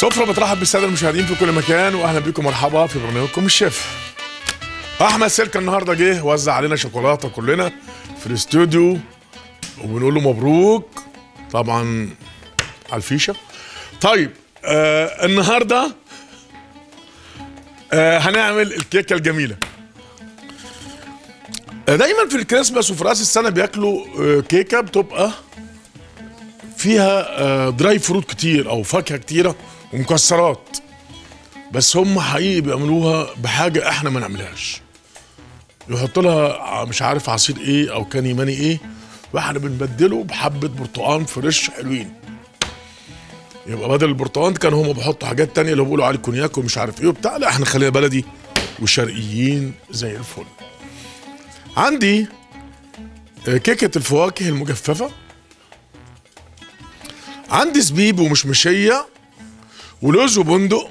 سفرة بترحب بالسادة المشاهدين في كل مكان واهلا بكم مرحبا في برنامجكم الشيف احمد سلك النهارده جه وزع علينا شوكولاته كلنا في الاستوديو وبنقول له مبروك طبعا على الفيشه طيب آه النهارده آه هنعمل الكيكه الجميله آه دايما في الكريسماس وفي راس السنه بياكلوا آه كيكه بتبقى فيها آه دراي فروت كتير او فاكهه كتيره ومكسرات بس هم حقيقي بيعملوها بحاجه احنا ما نعملهاش يحط لها مش عارف عصير ايه او كان يماني ايه واحنا بنبدله بحبه برتقال فريش حلوين يبقى بدل البرتقال كانوا هم بيحطوا حاجات تانية اللي بيقولوا عليه كونياك ومش عارف ايه وبتاع لا احنا خلينا بلدي وشرقيين زي الفل عندي آه، كيكه الفواكه المجففه عندي زبيب ومشمشيه ولوز وبندق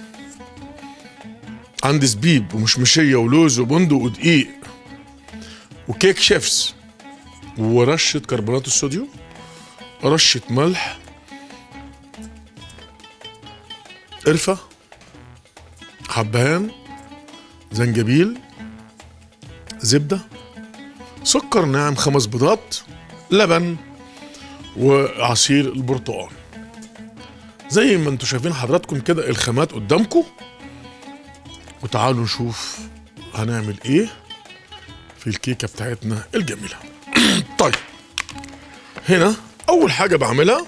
عندي زبيب ومشمشيه ولوز وبندق ودقيق وكيك شيفس ورشه كربونات الصوديوم رشه ملح قرفه حبهان زنجبيل زبده سكر ناعم خمس بيضات لبن وعصير البرتقال زي ما انتم شايفين حضراتكم كده الخامات قدامكم وتعالوا نشوف هنعمل ايه في الكيكه بتاعتنا الجميله طيب هنا اول حاجه بعملها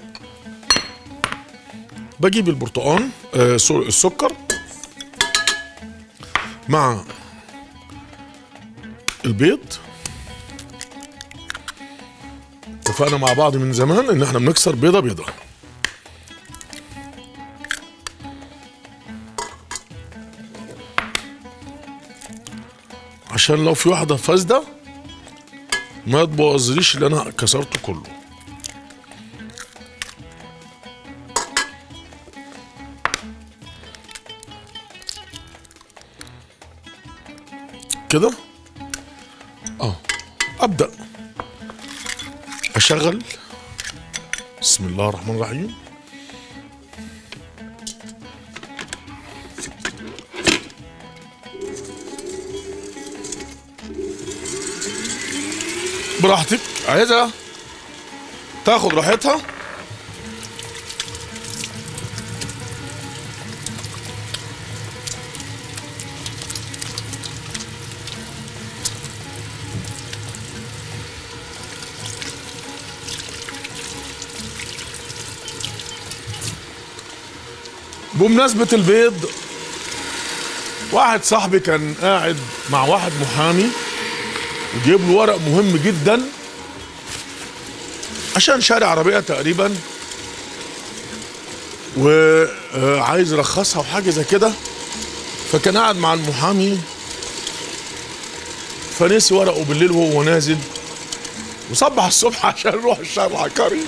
بجيب البرتقال آه سوري السكر مع البيض اتفقنا مع بعض من زمان ان احنا بنكسر بيضه بيضه عشان لو في واحده فاسده ما تبوظليش اللي انا كسرته كله كده اه ابدا اشغل بسم الله الرحمن الرحيم براحتك عايزها تاخد راحتها بمناسبة البيض واحد صاحبي كان قاعد مع واحد محامي وجايب له ورق مهم جدا عشان شاري عربية تقريبا وعايز يرخصها وحاجة زي كده فكان قاعد مع المحامي فنسي ورقه بالليل وهو نازل وصبح الصبح عشان يروح الشهر العقاري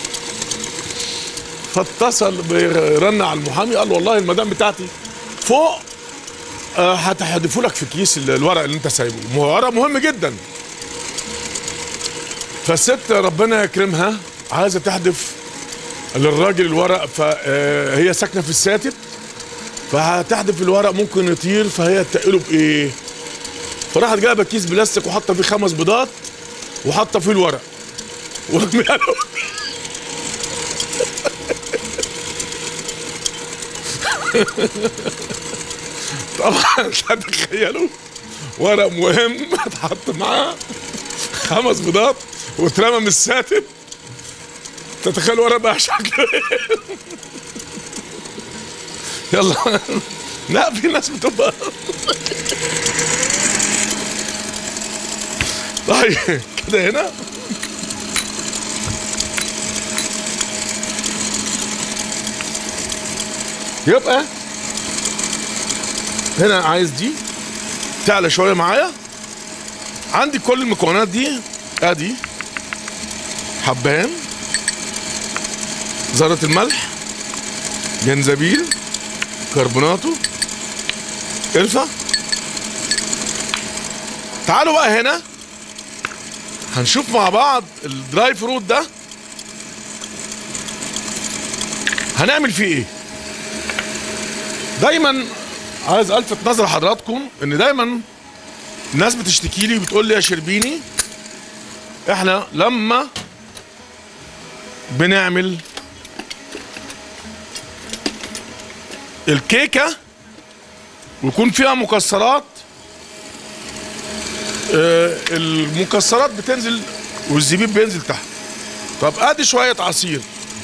فاتصل برن على المحامي قال له والله المدام بتاعتي فوق آه، هتحدفوا لك في كيس ال- الورق اللي انت سايبه مه- ورق مهم جدا فالست ربنا يكرمها عايزه تحدف للراجل الورق فهي ساكنه في الساتب فهتحدف الورق ممكن يطير فهي تقله بايه فراحت جايبه كيس بلاستيك وحاطه فيه خمس بيضات وحاطه فيه الورق ورميها له طبعا تتخيلوا ورق مهم اتحط معاه خمس بيضات واترمى من الساتب تتخيل ورق بقى شكله ايه يلا لا في ناس بتبقى طيب كده هنا يبقى هنا عايز دي تعلى شويه معايا عندي كل المكونات دي ادي حبان ذرة الملح جنزبيل كربوناتو قرفة تعالوا بقى هنا هنشوف مع بعض الدراي فروت ده هنعمل فيه ايه دايما عايز الفت نظر حضراتكم ان دايما الناس بتشتكي لي بتقول لي يا شربيني احنا لما بنعمل الكيكه ويكون فيها مكسرات آه، المكسرات بتنزل والزبيب بينزل تحت طب ادي شويه عصير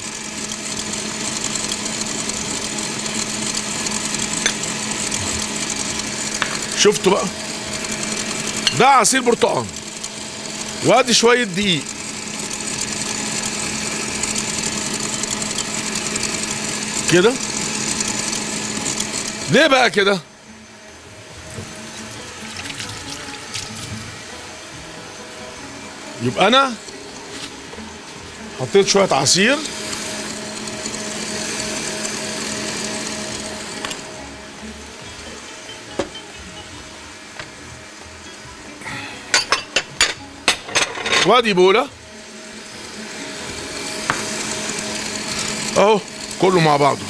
شفتوا بقى ده عصير برتقال وادي شويه دقيق كده ليه بقى كده يبقى انا حطيت شويه عصير وادي بوله اهو كله مع بعضه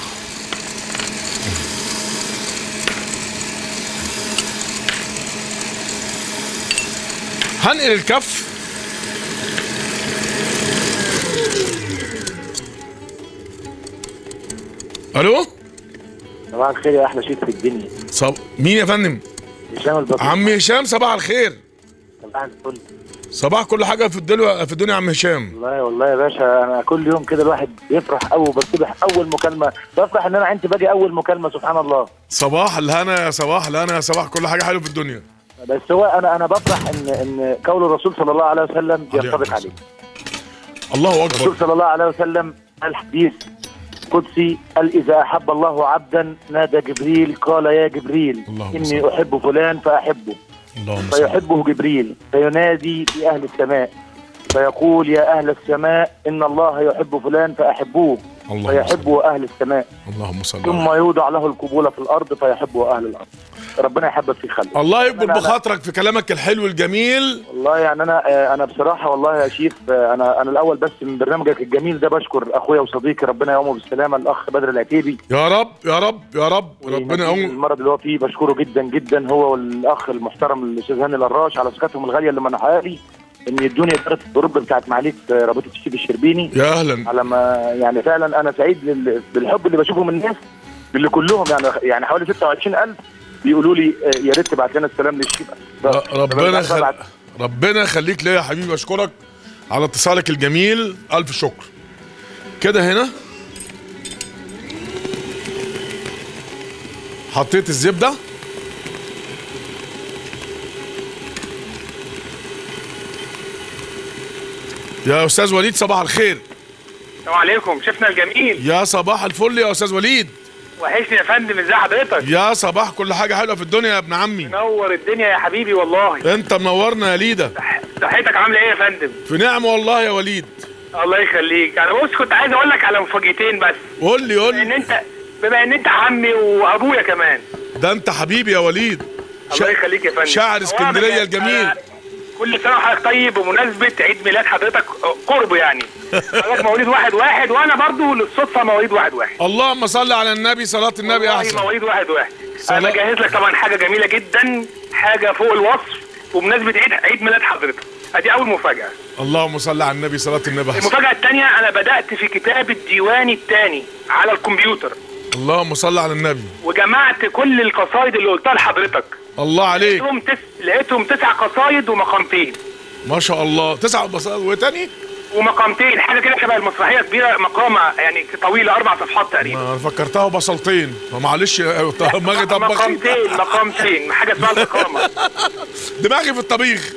هنقل الكف الو صباح الخير يا احلى شيف في الدنيا صب... مين يا فندم هشام البطل عم هشام صباح الخير صباح الفل صباح كل حاجه في الدنيا في الدنيا يا عم هشام والله والله يا باشا انا كل يوم كده الواحد بيفرح قوي وبصبح اول مكالمه بفرح ان انا عندي باجي اول مكالمه سبحان الله صباح الهنا يا صباح الهنا يا صباح كل حاجه حلوه في الدنيا بس هو انا انا بفرح ان ان قول الرسول صلى الله عليه وسلم ينطبق عليه الله الرسول اكبر صلى الله عليه وسلم الحديث قدسي قال اذا احب الله عبدا نادى جبريل قال يا جبريل اللهم اني صل. احب فلان فاحبه اللهم صل فيحبه جبريل فينادي في أهل السماء فيقول يا أهل السماء إن الله يحب فلان فأحبوه اللهم صل فيحبه أهل السماء اللهم صل ثم يوضع له القبول في الأرض فيحبه أهل الأرض ربنا يحبك في خلق الله يكبر أنا- أنا- بخاطرك في كلامك الحلو الجميل والله يعني أنا آه، أنا بصراحة والله يا شيف آه، أنا أنا الأول بس من برنامجك الجميل ده بشكر أخويا وصديقي ربنا يقومه بالسلامة الأخ بدر العتيبي يا رب يا رب يا رب ربنا يقوم المرض اللي هو فيه بشكره جدا جدا هو والاخ المحترم الاستاذ هاني القراش على ثقتهم الغاليه اللي منحها لي ان يدوني اداره الضروب بتاعت معاليك آه، رابطه الشيف الشربيني يا اهلا على ما يعني فعلا انا سعيد لل- بالحب اللي بشوفه من الناس اللي كلهم يعني يعني حوالي 26000 بيقولوا لي آه، يا ريت تبعت لنا السلام للشيف ربنا خل... خل... ربنا يخليك ليا يا حبيبي اشكرك على اتصالك الجميل الف شكر كده هنا حطيت الزبده يا استاذ وليد صباح الخير السلام عليكم شفنا الجميل يا صباح الفل يا استاذ وليد وحشني يا فندم ازي حضرتك يا صباح كل حاجه حلوه في الدنيا يا ابن عمي منور الدنيا يا حبيبي والله انت منورنا يا ليدا صحتك عامله ايه يا فندم في نعم والله يا وليد الله يخليك انا بص كنت عايز اقول لك على مفاجأتين بس قول لي قول بما ان لي انت بما ان انت عمي وابويا كمان ده انت حبيبي يا وليد الله يخليك يا فندم شاعر اسكندريه أولا، الجميل أنا كل سنه وحضرتك طيب بمناسبه عيد ميلاد حضرتك قرب يعني حضرتك مواليد واحد واحد وانا برضو للصدفه مواليد واحد واحد اللهم صل على النبي صلاه النبي والله احسن مواليد واحد واحد صلاة. انا بجهز لك طبعا حاجه جميله جدا حاجه فوق الوصف بمناسبه عيد عيد ميلاد حضرتك ادي اول مفاجاه اللهم صل على النبي صلاه النبي احسن المفاجاه الثانيه انا بدات في كتاب الديوان الثاني على الكمبيوتر اللهم صل على النبي وجمعت كل القصايد اللي قلتها لحضرتك الله عليك لقيتهم تس... لقيتهم تسع قصايد ومقامتين ما شاء الله تسع بصائر وتاني ومقامتين حاجه كده شبه المسرحيه كبيره مقامه يعني طويله اربع صفحات تقريبا انا فكرتها بصلتين معلش دماغي طبخ مقامتين مقامتين حاجه اسمها المقامه دماغي في الطبيخ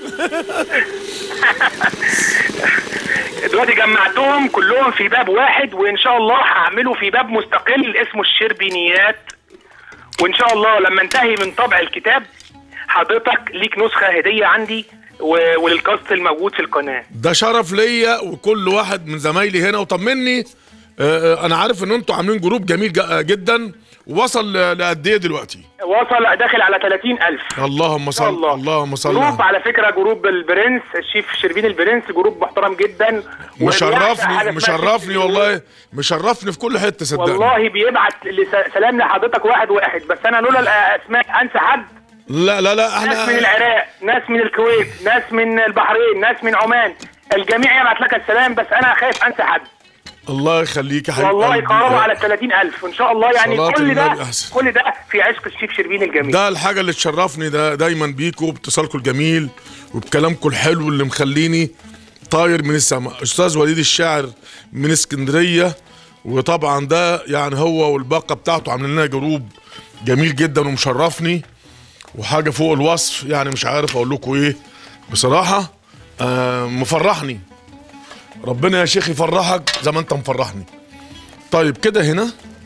دلوقتي جمعتهم كلهم في باب واحد وان شاء الله هعمله في باب مستقل اسمه الشربينيات وان شاء الله لما انتهي من طبع الكتاب حضرتك ليك نسخه هديه عندي و- وللكاست الموجود في القناه ده شرف ليا وكل واحد من زمايلي هنا وطمني آه، آه، انا عارف ان انتوا عاملين جروب جميل ج- آه، جدا وصل ل- لقد ايه دلوقتي وصل داخل على 30000 اللهم ان شاء صل الله اللهم صل جروب على- على فكره جروب البرنس الشيف شربين البرنس جروب محترم جدا وبيعشق حاجة مشرفني اسمها مشرفني شيف والله مشرفني في كل حته صدقني والله بيبعت لس- سلام لحضرتك واحد واحد بس انا لولا الاسماء انسى حد لا لا لا ناس من احنا العراق ناس من الكويت ناس من البحرين ناس من عمان الجميع يبعت لك السلام بس انا خايف انسى حد الله يخليك يا حبيب والله قلبي. قربوا على 30000 ان شاء الله يعني صلاة كل ده النبي أحسن. كل ده في عشق الشيف شربين الجميل ده الحاجة اللي تشرفني ده دايما بيكم باتصالكم الجميل وبكلامكم الحلو اللي مخليني طاير من السماء استاذ وليد الشاعر من اسكندرية وطبعا ده يعني هو والباقة بتاعته عاملين لنا جروب جميل جدا ومشرفني وحاجة فوق الوصف يعني مش عارف اقول لكم ايه بصراحة آه مفرحني ربنا يا شيخ يفرحك زي ما انت مفرحني طيب كده هنا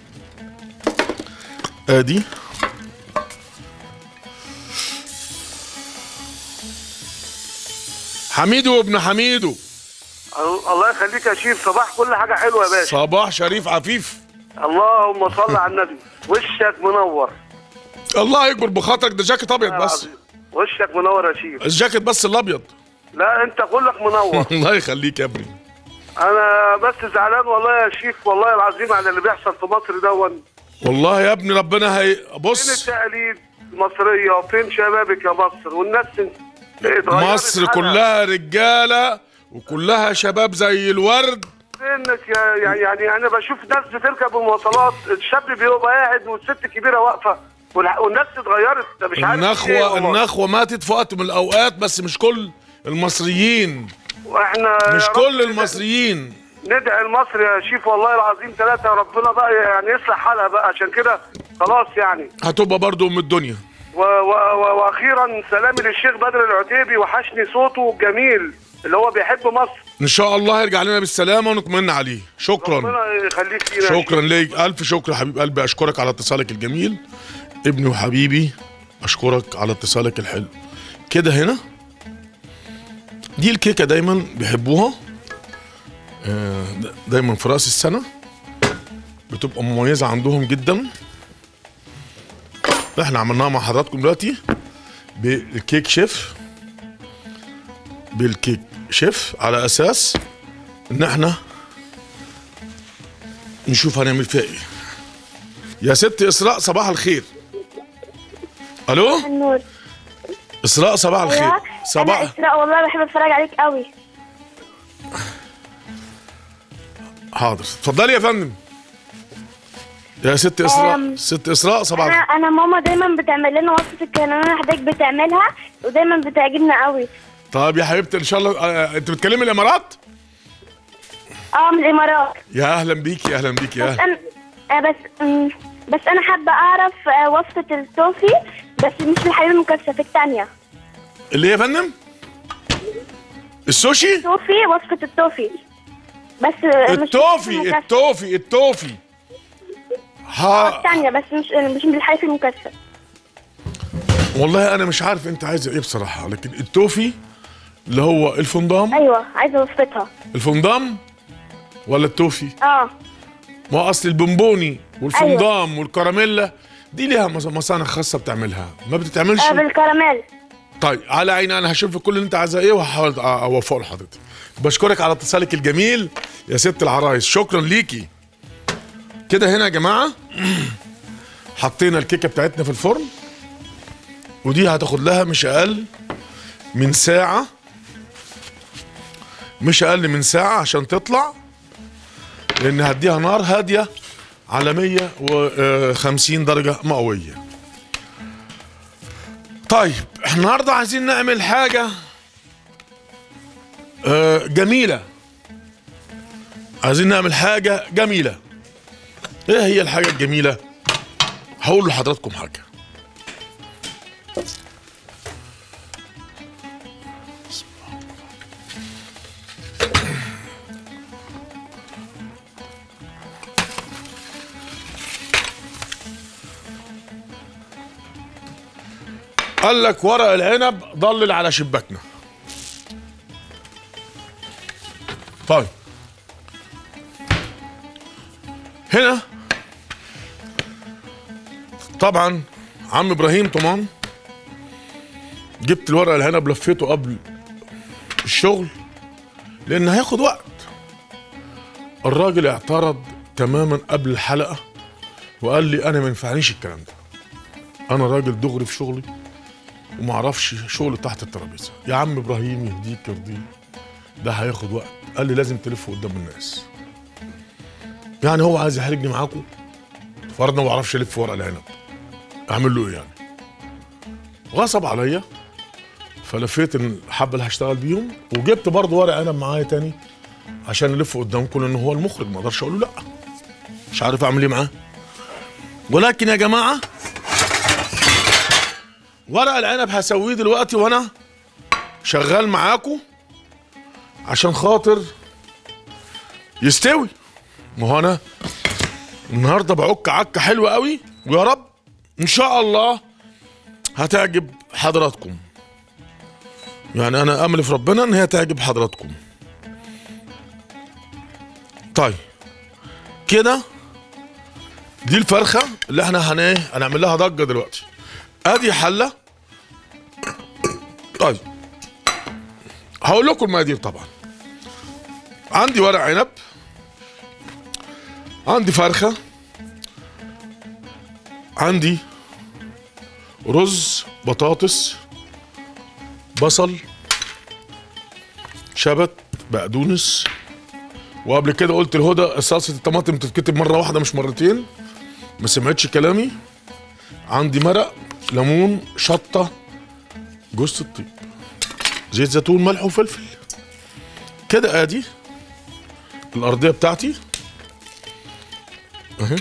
ادي حميدو ابن حميدو الله يخليك يا شيف صباح كل حاجة حلوة يا باشا صباح شريف عفيف اللهم صل على النبي وشك منور الله يكبر بخاطرك ده جاكيت ابيض بس العظيم. وشك منور يا شيف الجاكيت بس الابيض لا انت كلك منور الله يخليك يا ابني انا بس زعلان والله يا شيف والله العظيم على اللي بيحصل في مصر دون والله يا ابني ربنا هي فين بص التقاليد المصرية وفين شبابك يا مصر والناس اتغيرت مصر حالها. كلها رجاله وكلها شباب زي الورد فينك يا يعني, يعني انا بشوف ناس بتركب المواصلات الشاب بيبقى قاعد والست الكبيره واقفه والع- والناس اتغيرت ده مش عارف إيه النخوه والله. النخوه ماتت في وقت من الاوقات بس مش كل المصريين واحنا مش يا كل رب المصريين ندعي لمصر يا شيف والله العظيم ثلاثة ربنا بقى يعني يصلح حالها بقى عشان كده خلاص يعني هتبقى برضو ام الدنيا و و و واخيرا سلامي للشيخ بدر العتيبي وحشني صوته الجميل اللي هو بيحب مصر ان شاء الله يرجع لنا بالسلامه ونطمئن عليه شكرا ربنا يخليك فينا يا شكرا ليك الف شكر يا حبيب قلبي اشكرك على اتصالك الجميل ابني وحبيبي اشكرك على اتصالك الحلو كده هنا دي الكيكه دايما بيحبوها آه، دا- دايما في راس السنه بتبقى مميزه عندهم جدا احنا عملناها مع حضراتكم دلوقتي بالكيك شيف بالكيك شيف على اساس ان احنا نشوف هنعمل فيها ايه يا ست اسراء صباح الخير الو النور اسراء صباح الخير ايوه انا صباح اسراء والله بحب اتفرج عليك قوي حاضر اتفضلي يا فندم يا ست اسراء أم، ست اسراء صباح انا الخير انا ماما دايما بتعمل لنا وصفه الكنانه اللي حضرتك بتعملها ودايما بتعجبنا قوي طيب يا حبيبتي ان شاء الله آه، انت بتكلمي الامارات اه من الامارات يا اهلا بيكي يا اهلا بيكي يا بس أهلا. انا آه بس مم، بس انا حابه اعرف آه، وصفه التوفي بس مش في الحليب المكثف الثانيه اللي هي يا فندم السوشي توفي وصفه التوفي بس آه، مش التوفي التوفي التوفي ها الثانيه بس مش مش من الحليب المكثف والله انا مش عارف انت عايزه ايه بصراحه لكن التوفي اللي هو الفندام ايوه عايزه وصفتها الفندام ولا التوفي اه ما هو اصل البونبوني والفندام والكراميلا دي ليها مص- مصانع خاصه بتعملها ما بتتعملش آه، بالكراميل طيب على عيني انا هشوف كل اللي انت عايزاه ايه وهحاول أ- اوفقه لحضرتك بشكرك على اتصالك الجميل يا ست العرايس شكرا ليكي كده هنا يا جماعه حطينا الكيكه بتاعتنا في الفرن ودي هتاخد لها مش اقل من ساعه مش اقل من ساعه عشان تطلع لان هديها نار هاديه على 150 درجه مئويه طيب احنا النهارده عايزين نعمل حاجه آه، جميله عايزين نعمل حاجه جميله ايه هي الحاجه الجميله هقول لحضراتكم حاجه قال لك ورق العنب ضلل على شباكنا طيب هنا طبعا عم ابراهيم طمان جبت الورق العنب لفيته قبل الشغل لان هياخد وقت الراجل اعترض تماما قبل الحلقه وقال لي انا ما ينفعنيش الكلام ده انا راجل دغري في شغلي وما اعرفش شغل تحت الترابيزه يا عم ابراهيم يهديك يرضيك ده هياخد وقت قال لي لازم تلف قدام الناس يعني هو عايز يحرجني معاكم فرضنا ما بعرفش الف ورق العنب اعمل له ايه يعني غصب عليا فلفيت الحبه اللي هشتغل بيهم وجبت برضه ورق عنب معايا تاني عشان الف قدامكم لان هو المخرج ما اقدرش اقول له لا مش عارف اعمل ايه معاه ولكن يا جماعه ورق العنب هسويه دلوقتي وانا شغال معاكم عشان خاطر يستوي ما هو انا النهارده بعك عكه حلوه قوي ويا رب ان شاء الله هتعجب حضراتكم يعني انا امل في ربنا ان هي تعجب حضراتكم طيب كده دي الفرخه اللي احنا هن ايه هنعمل لها ضجه دلوقتي ادي حله طيب هقول لكم المقادير طبعا عندي ورق عنب عندي فرخه عندي رز بطاطس بصل شبت بقدونس وقبل كده قلت لهدى صلصه الطماطم تتكتب مره واحده مش مرتين ما سمعتش كلامي عندي مرق ليمون شطه جوز الطيب زيت زيتون ملح وفلفل كده ادي الارضيه بتاعتي اهي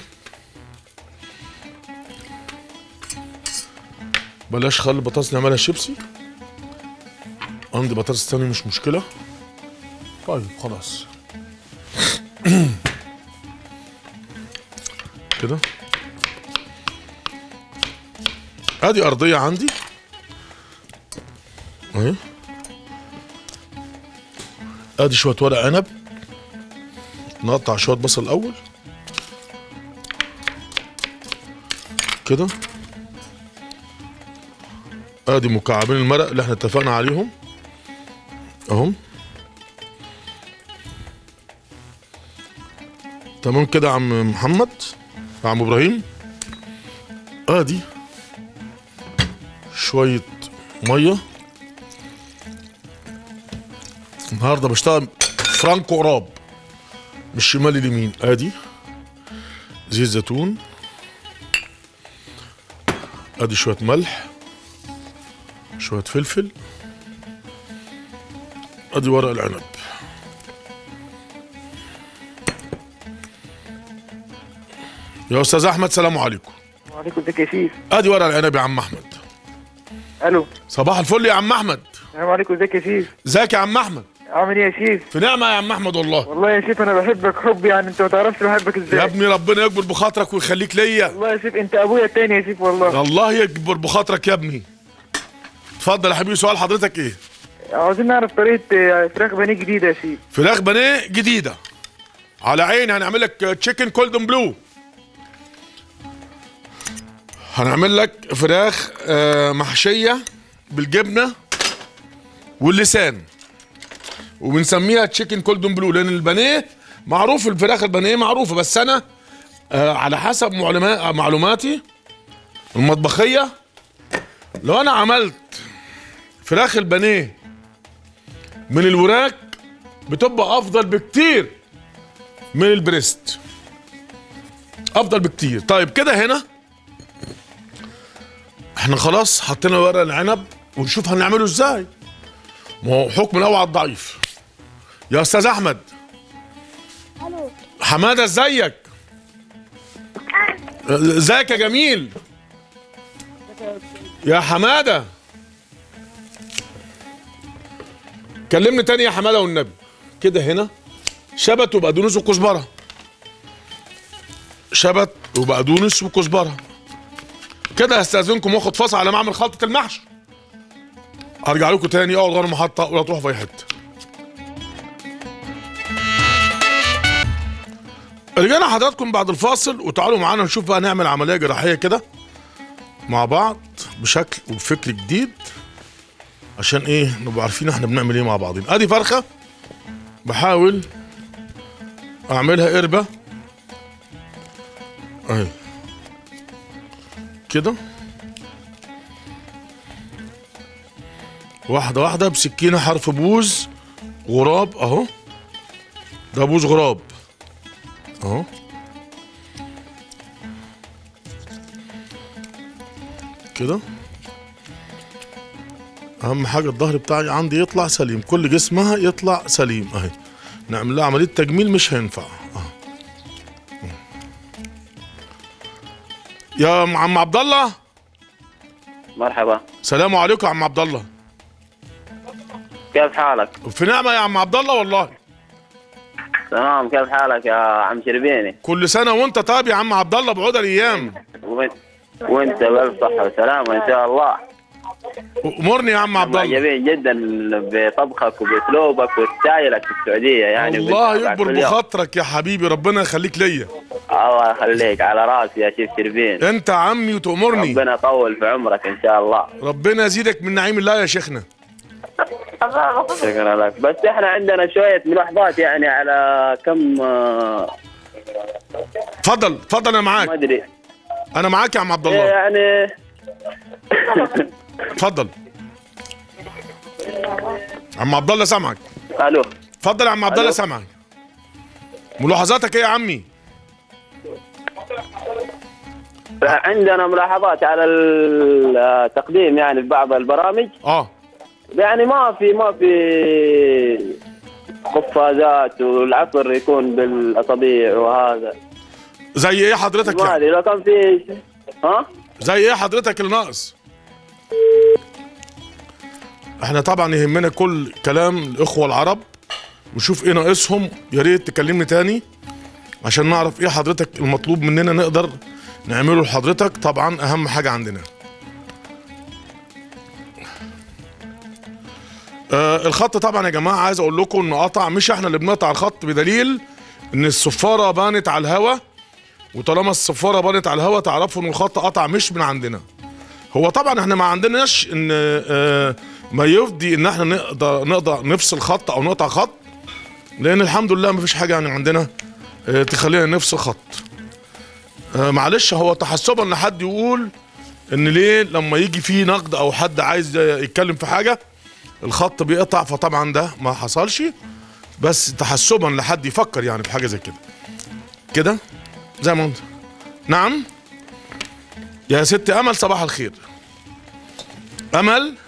بلاش خلي البطاطس نعملها شيبسي عندي بطاطس تاني مش مشكله طيب خلاص كده ادي ارضيه عندي اهي ادي شويه ورق عنب نقطع شويه بصل الاول كده ادي مكعبين المرق اللي احنا اتفقنا عليهم اهم تمام كده يا عم محمد يا عم ابراهيم ادي شويه ميه النهارده بشتغل فرانكو قراب مش شمال اليمين ادي زيت زيتون ادي شويه ملح شويه فلفل ادي ورق العنب يا استاذ احمد سلام عليكم وعليكم ازيك يا شيف ادي ورق العنب يا عم احمد الو صباح الفل يا عم احمد السلام عليكم ازيك يا شيف ازيك يا عم احمد عامل ايه يا شيف في نعمه يا عم احمد والله والله يا شيف انا بحبك حب يعني انت ما تعرفش بحبك يا ازاي ابني ربنا يكبر بخاطرك ويخليك ليا والله يا شيف انت ابويا التاني يا شيف والله الله يكبر بخاطرك يا ابني اتفضل يا حبيبي سؤال حضرتك ايه عاوزين نعرف طريقه آه، فراخ بانيه جديده يا شيف فراخ بانيه جديده على عيني هنعمل لك تشيكن كولدن بلو هنعمل لك فراخ آه، محشيه بالجبنه واللسان وبنسميها تشيكن كولدن بلو لان البانيه معروف الفراخ البانيه معروفه بس انا آه، على حسب معلوما- معلوماتي المطبخيه لو انا عملت فراخ البانيه من الوراك بتبقى افضل بكتير من البريست افضل بكتير طيب كده هنا احنا خلاص حطينا ورق العنب ونشوف هنعمله ازاي ما هو حكم الاول على الضعيف يا استاذ احمد الو حماده ازيك ازيك يا جميل يا حماده كلمني تاني يا حماده والنبي كده هنا شبت وبقدونس وكزبره شبت وبقدونس وكزبره كده هستاذنكم واخد فاصل على ما اعمل خلطه المحشي هرجع لكم تاني اقعد ورا المحطه ولا تروحوا في اي حته رجعنا حضراتكم بعد الفاصل وتعالوا معانا نشوف بقى نعمل عمليه جراحيه كده مع بعض بشكل وبفكر جديد عشان ايه نبقى عارفين احنا بنعمل ايه مع بعضين ادي فرخه بحاول اعملها قربه اهي كده واحده واحده بسكينه حرف بوز غراب اهو ده بوز غراب اهو كده اهم حاجه الظهر بتاعي عندي يطلع سليم كل جسمها يطلع سليم اهي نعمل لها عمليه تجميل مش هينفع أهو. يا عم عبد الله مرحبا سلام عليكم يا عم عبد الله كيف حالك؟ في نعمه يا عم عبد الله والله تمام كيف حالك يا عم شربيني؟ كل سنه وانت طيب يا عم عبد الله بعود الايام وانت وانت بألف صحة وسلامة إن شاء الله امرني يا عم عبد الله معجبين جدا بطبخك وبأسلوبك وستايلك في السعودية يعني الله وبنتابعك يكبر كل يوم. بخاطرك يا حبيبي ربنا يخليك ليا الله يخليك على راسي يا شيف شربين انت عمي وتأمرني ربنا يطول في عمرك إن شاء الله ربنا يزيدك من نعيم الله يا شيخنا شكرا لك بس احنا عندنا شوية ملاحظات يعني على كم آه، اتفضل اتفضل انا ما معاك ادري انا معاك يا عم عبد إيه الله يعني اتفضل عم عبد الله سامعك الو اتفضل يا عم عبد الله ألو. سامعك ملاحظاتك ايه يا عمي عندنا ملاحظات على التقديم يعني في بعض البرامج اه يعني ما في ما في قفازات والعصر يكون بالاصابيع وهذا زي ايه حضرتك ما يعني ادري لو كان في ها زي ايه حضرتك اللي ناقص احنا طبعا يهمنا كل كلام الاخوه العرب وشوف ايه ناقصهم يا ريت تكلمني تاني عشان نعرف ايه حضرتك المطلوب مننا نقدر نعمله لحضرتك طبعا اهم حاجه عندنا آه الخط طبعا يا جماعه عايز اقول لكم انه قطع مش احنا اللي بنقطع الخط بدليل ان الصفاره بانت على الهوا وطالما الصفاره بانت على الهوا تعرفوا ان الخط قطع مش من عندنا هو طبعا احنا ما عندناش ان آه، ما يفضي ان احنا نقدر نقدر نفصل خط او نقطع خط لان الحمد لله ما فيش حاجه يعني عندنا آه، تخلينا نفصل خط آه، معلش هو تحسبا ان حد يقول ان ليه لما يجي فيه نقد او حد عايز يتكلم في حاجه الخط بيقطع فطبعا ده ما حصلش بس تحسبا لحد يفكر يعني في حاجه زي كده كده زي ما انت نعم يا ست امل صباح الخير امل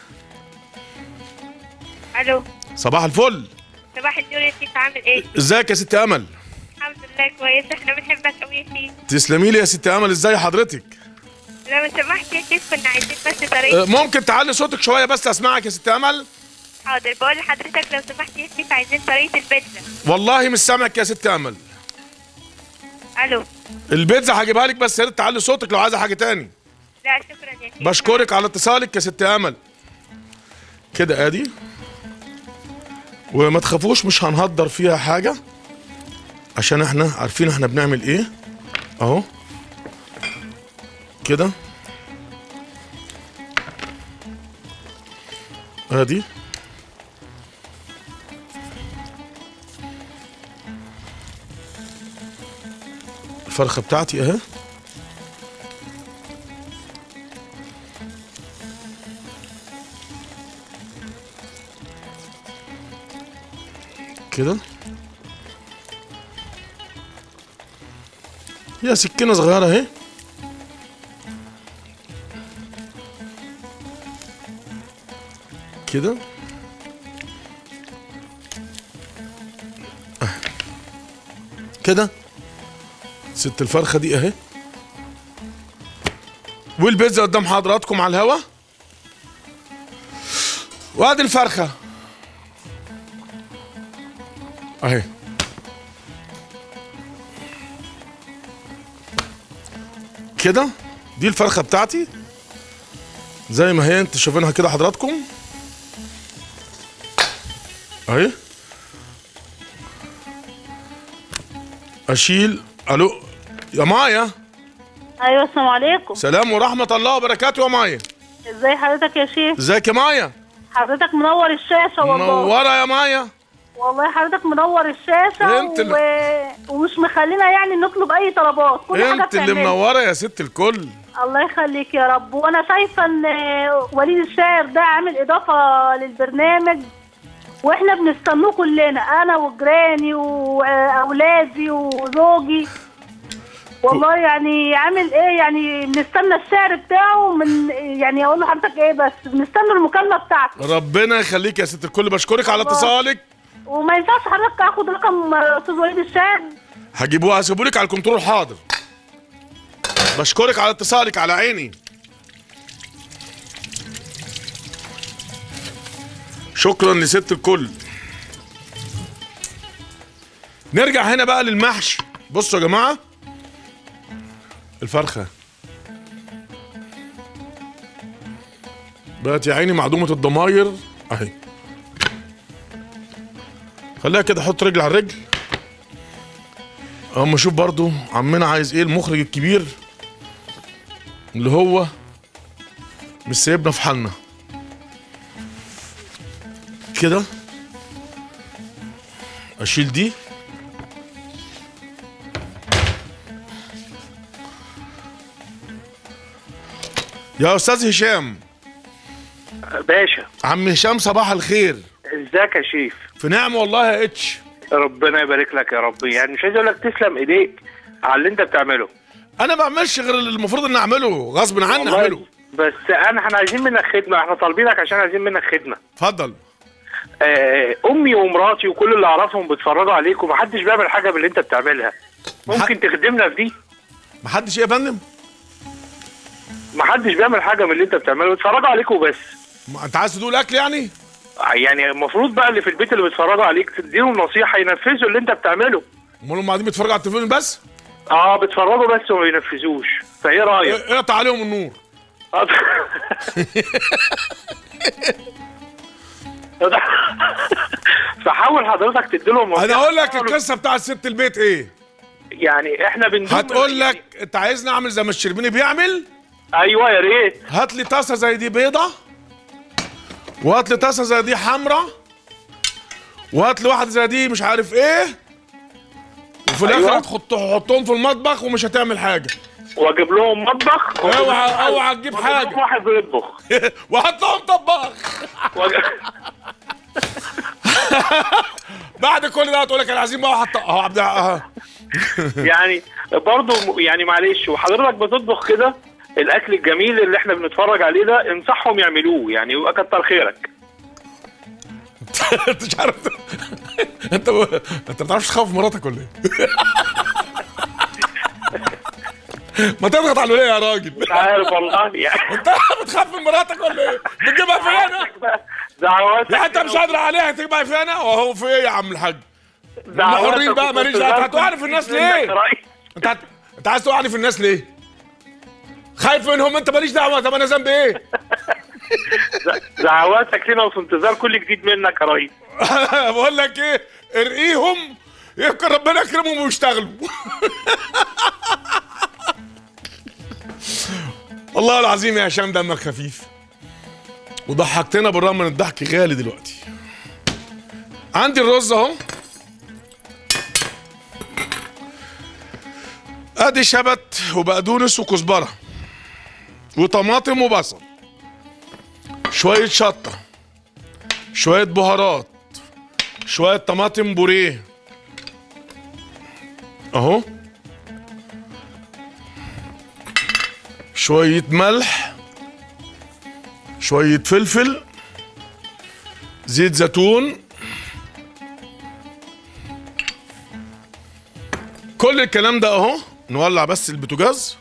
الو صباح الفل صباح النور يا سيف عامل ايه؟ ازيك يا ست امل الحمد لله كويس احنا بنحبك قوي يا سيف تسلمي لي يا ست امل ازاي حضرتك لو سمحت يا سيف كنا عايزين بس طريقة أه، ممكن تعلي صوتك شويه بس اسمعك يا ست امل حاضر بقول لحضرتك لو سمحت يا سيف عايزين طريقة البيتزا والله مش سامعك يا ست امل الو البيتزا هجيبها لك بس يا ريت تعلي صوتك لو عايزه حاجه تاني لا شكرا يا سيف بشكرك على اتصالك يا ست امل كده ادي وما تخافوش مش هنهدر فيها حاجه عشان احنا عارفين احنا بنعمل ايه اهو كده ادي الفرخه بتاعتي اهي كده هي سكينة صغيرة اهي كده آه. كده ست الفرخة دي اهي والبيتزا قدام حضراتكم على الهوا وادي الفرخة اهي كده دي الفرخه بتاعتي زي ما هي انت شايفينها كده حضراتكم اهي اشيل الو يا مايا ايوه السلام عليكم سلام ورحمه الله وبركاته يا مايا ازي حضرتك يا شيخ ازيك يا مايا حضرتك منور الشاشه والله منوره يا مايا والله حضرتك منور الشاشه انت و... اللي- ومش مخلينا يعني نطلب اي طلبات كل حاجه انت اللي بتعملها. منوره يا ست الكل الله يخليك يا رب وانا شايفه ان وليد الشاعر ده عامل اضافه للبرنامج واحنا بنستنوه كلنا انا وجيراني واولادي وزوجي والله يعني عامل ايه يعني بنستنى الشعر بتاعه من يعني اقول لحضرتك ايه بس بنستنى المكالمه بتاعته ربنا يخليك يا ست الكل بشكرك على الله. اتصالك وما ينفعش حضرتك اخد رقم استاذ وليد الشاعر هجيبوها هسيبهولك على الكنترول حاضر بشكرك على اتصالك على عيني شكرا لست الكل نرجع هنا بقى للمحشي بصوا يا جماعه الفرخه بقت يا عيني معدومه الضماير اهي خليها كده حط رجل على الرجل اما اشوف برضو عمنا عايز ايه المخرج الكبير اللي هو مش سايبنا في حالنا كده اشيل دي يا استاذ هشام باشا عم هشام صباح الخير ازيك يا شيف في نعم والله يا اتش ربنا يبارك لك يا رب يعني مش عايز اقول لك تسلم ايديك على اللي انت بتعمله انا ما بعملش غير اللي المفروض اني اعمله غصب عني والله اعمله بس انا احنا عايزين منك خدمه احنا طالبينك عشان عايزين منك خدمه اتفضل آه امي ومراتي وكل اللي اعرفهم بيتفرجوا عليك ومحدش بيعمل حاجه باللي انت بتعملها ممكن تخدمنا في دي محدش ايه يا فندم محدش بيعمل حاجه من اللي انت بتعمله بيتفرجوا عليك وبس ما انت عايز تدوق الاكل يعني يعني المفروض بقى اللي في البيت اللي بيتفرجوا عليك تديهم نصيحه ينفذوا اللي انت بتعمله امال هم قاعدين بيتفرجوا على التلفزيون بس اه بيتفرجوا بس وما ينفذوش فايه رايك اقطع عليهم النور فحاول حضرتك تديلهم انا اقول لك القصه بتاع ست البيت ايه يعني احنا بندوم هتقول لك انت عايزني اعمل زي ما الشربيني بيعمل ايوه يا ريت هات لي طاسه زي دي بيضه وهات لي طاسه زي دي حمراء وهات لي واحده زي دي مش عارف ايه وفي الاخر أيوة. هتحط تحطهم في المطبخ ومش هتعمل حاجه واجيب لهم مطبخ اوعى اوعى تجيب وأجيب حاجه لهم واحد بيطبخ وهات لهم طباخ بعد كل ده هتقول لك انا عايزين بقى واحد ط- اهو عبد اهو يعني برضه يعني معلش وحضرتك بتطبخ كده الاكل الجميل اللي احنا بنتفرج عليه ده انصحهم يعملوه يعني يبقى كتر خيرك انت مش عارف انت انت ما بتعرفش تخاف مراتك ولا ايه؟ ما تضغط على الوليه يا راجل مش عارف والله يعني انت بتخاف من مراتك ولا ايه؟ بتجيبها في هنا دعواتك يعني انت مش قادر عليها تجيبها في هنا وهو في ايه يا عم الحاج؟ هم دعواتك حرين بقى ماليش وكنت دعوه باكل هتوقعني في الناس منك ليه؟ رأي. انت هت... انت عايز توقعني في الناس ليه؟ خايف منهم انت ماليش دعوه طب انا ذنبي ايه؟ دعواتك لنا وفي انتظار كل جديد منك يا ريس بقول لك ايه ارقيهم يمكن ربنا يكرمهم ويشتغلوا والله العظيم يا هشام دمك خفيف وضحكتنا بالرغم من الضحك غالي دلوقتي عندي الرز اهو ادي شبت وبقدونس وكزبره وطماطم وبصل شويه شطه شويه بهارات شويه طماطم بوريه اهو شويه ملح شويه فلفل زيت زيتون كل الكلام ده اهو نولع بس البوتاجاز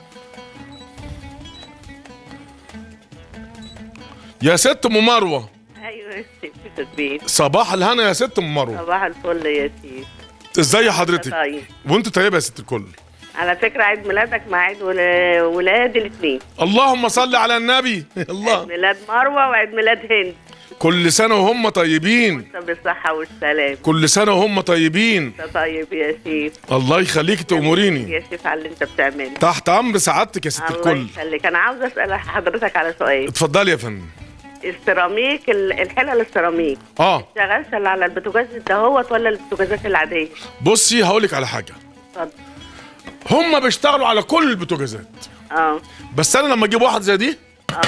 يا ست ام مروه ايوه يا سيدي في البيت صباح الهنا يا ست ام مروه صباح الفل يا سيدي ازاي حضرتك طيب وانت طيبه يا ست الكل على فكره عيد ميلادك مع عيد ولا- ولاد الاثنين اللهم صل على النبي الله ميلاد مروه وعيد ميلاد هند كل سنه وهم طيبين انت بالصحة والسلام كل سنه وهم طيبين انت طيب يا سيف الله يخليك تأمريني يا سيف على اللي انت بتعمله تحت امر سعادتك يا ست الله الكل يخليك انا عاوزه اسال حضرتك على سؤال اتفضلي يا فندم السيراميك ال- الحلل السيراميك اه شغالش الا على البوتاجاز دهوت ولا البوتاجازات العاديه بصي هقول لك على حاجه اتفضل هم بيشتغلوا على كل البوتاجازات اه بس انا لما اجيب واحد زي دي اه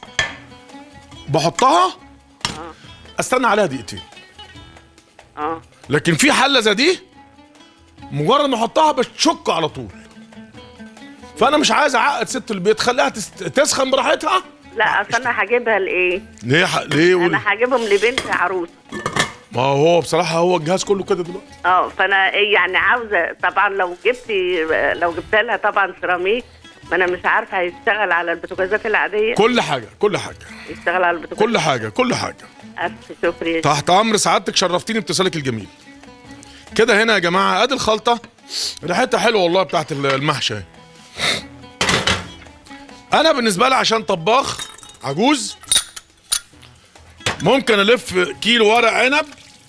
بحطها استنى عليها دقيقتين اه لكن في حله زي دي مجرد ما احطها بتشك على طول فانا مش عايز اعقد ست البيت خليها تست... تسخن براحتها لا اصل انا هجيبها لايه ليه ح... ليه قولي. انا هجيبهم لبنت عروسه ما هو بصراحه هو الجهاز كله كده دلوقتي اه فانا ايه يعني عاوزه طبعا لو جبتي لو جبت لها طبعا سيراميك ما انا مش عارفه هيشتغل على البوتاجازات العاديه كل حاجه كل حاجه يشتغل على البوتاجاز كل حاجه كل حاجه الف شكر يا تحت امر سعادتك شرفتيني باتصالك الجميل كده هنا يا جماعه ادي الخلطه ريحتها حلوه والله بتاعت المحشي اهي. انا بالنسبه لي عشان طباخ عجوز ممكن الف كيلو ورق عنب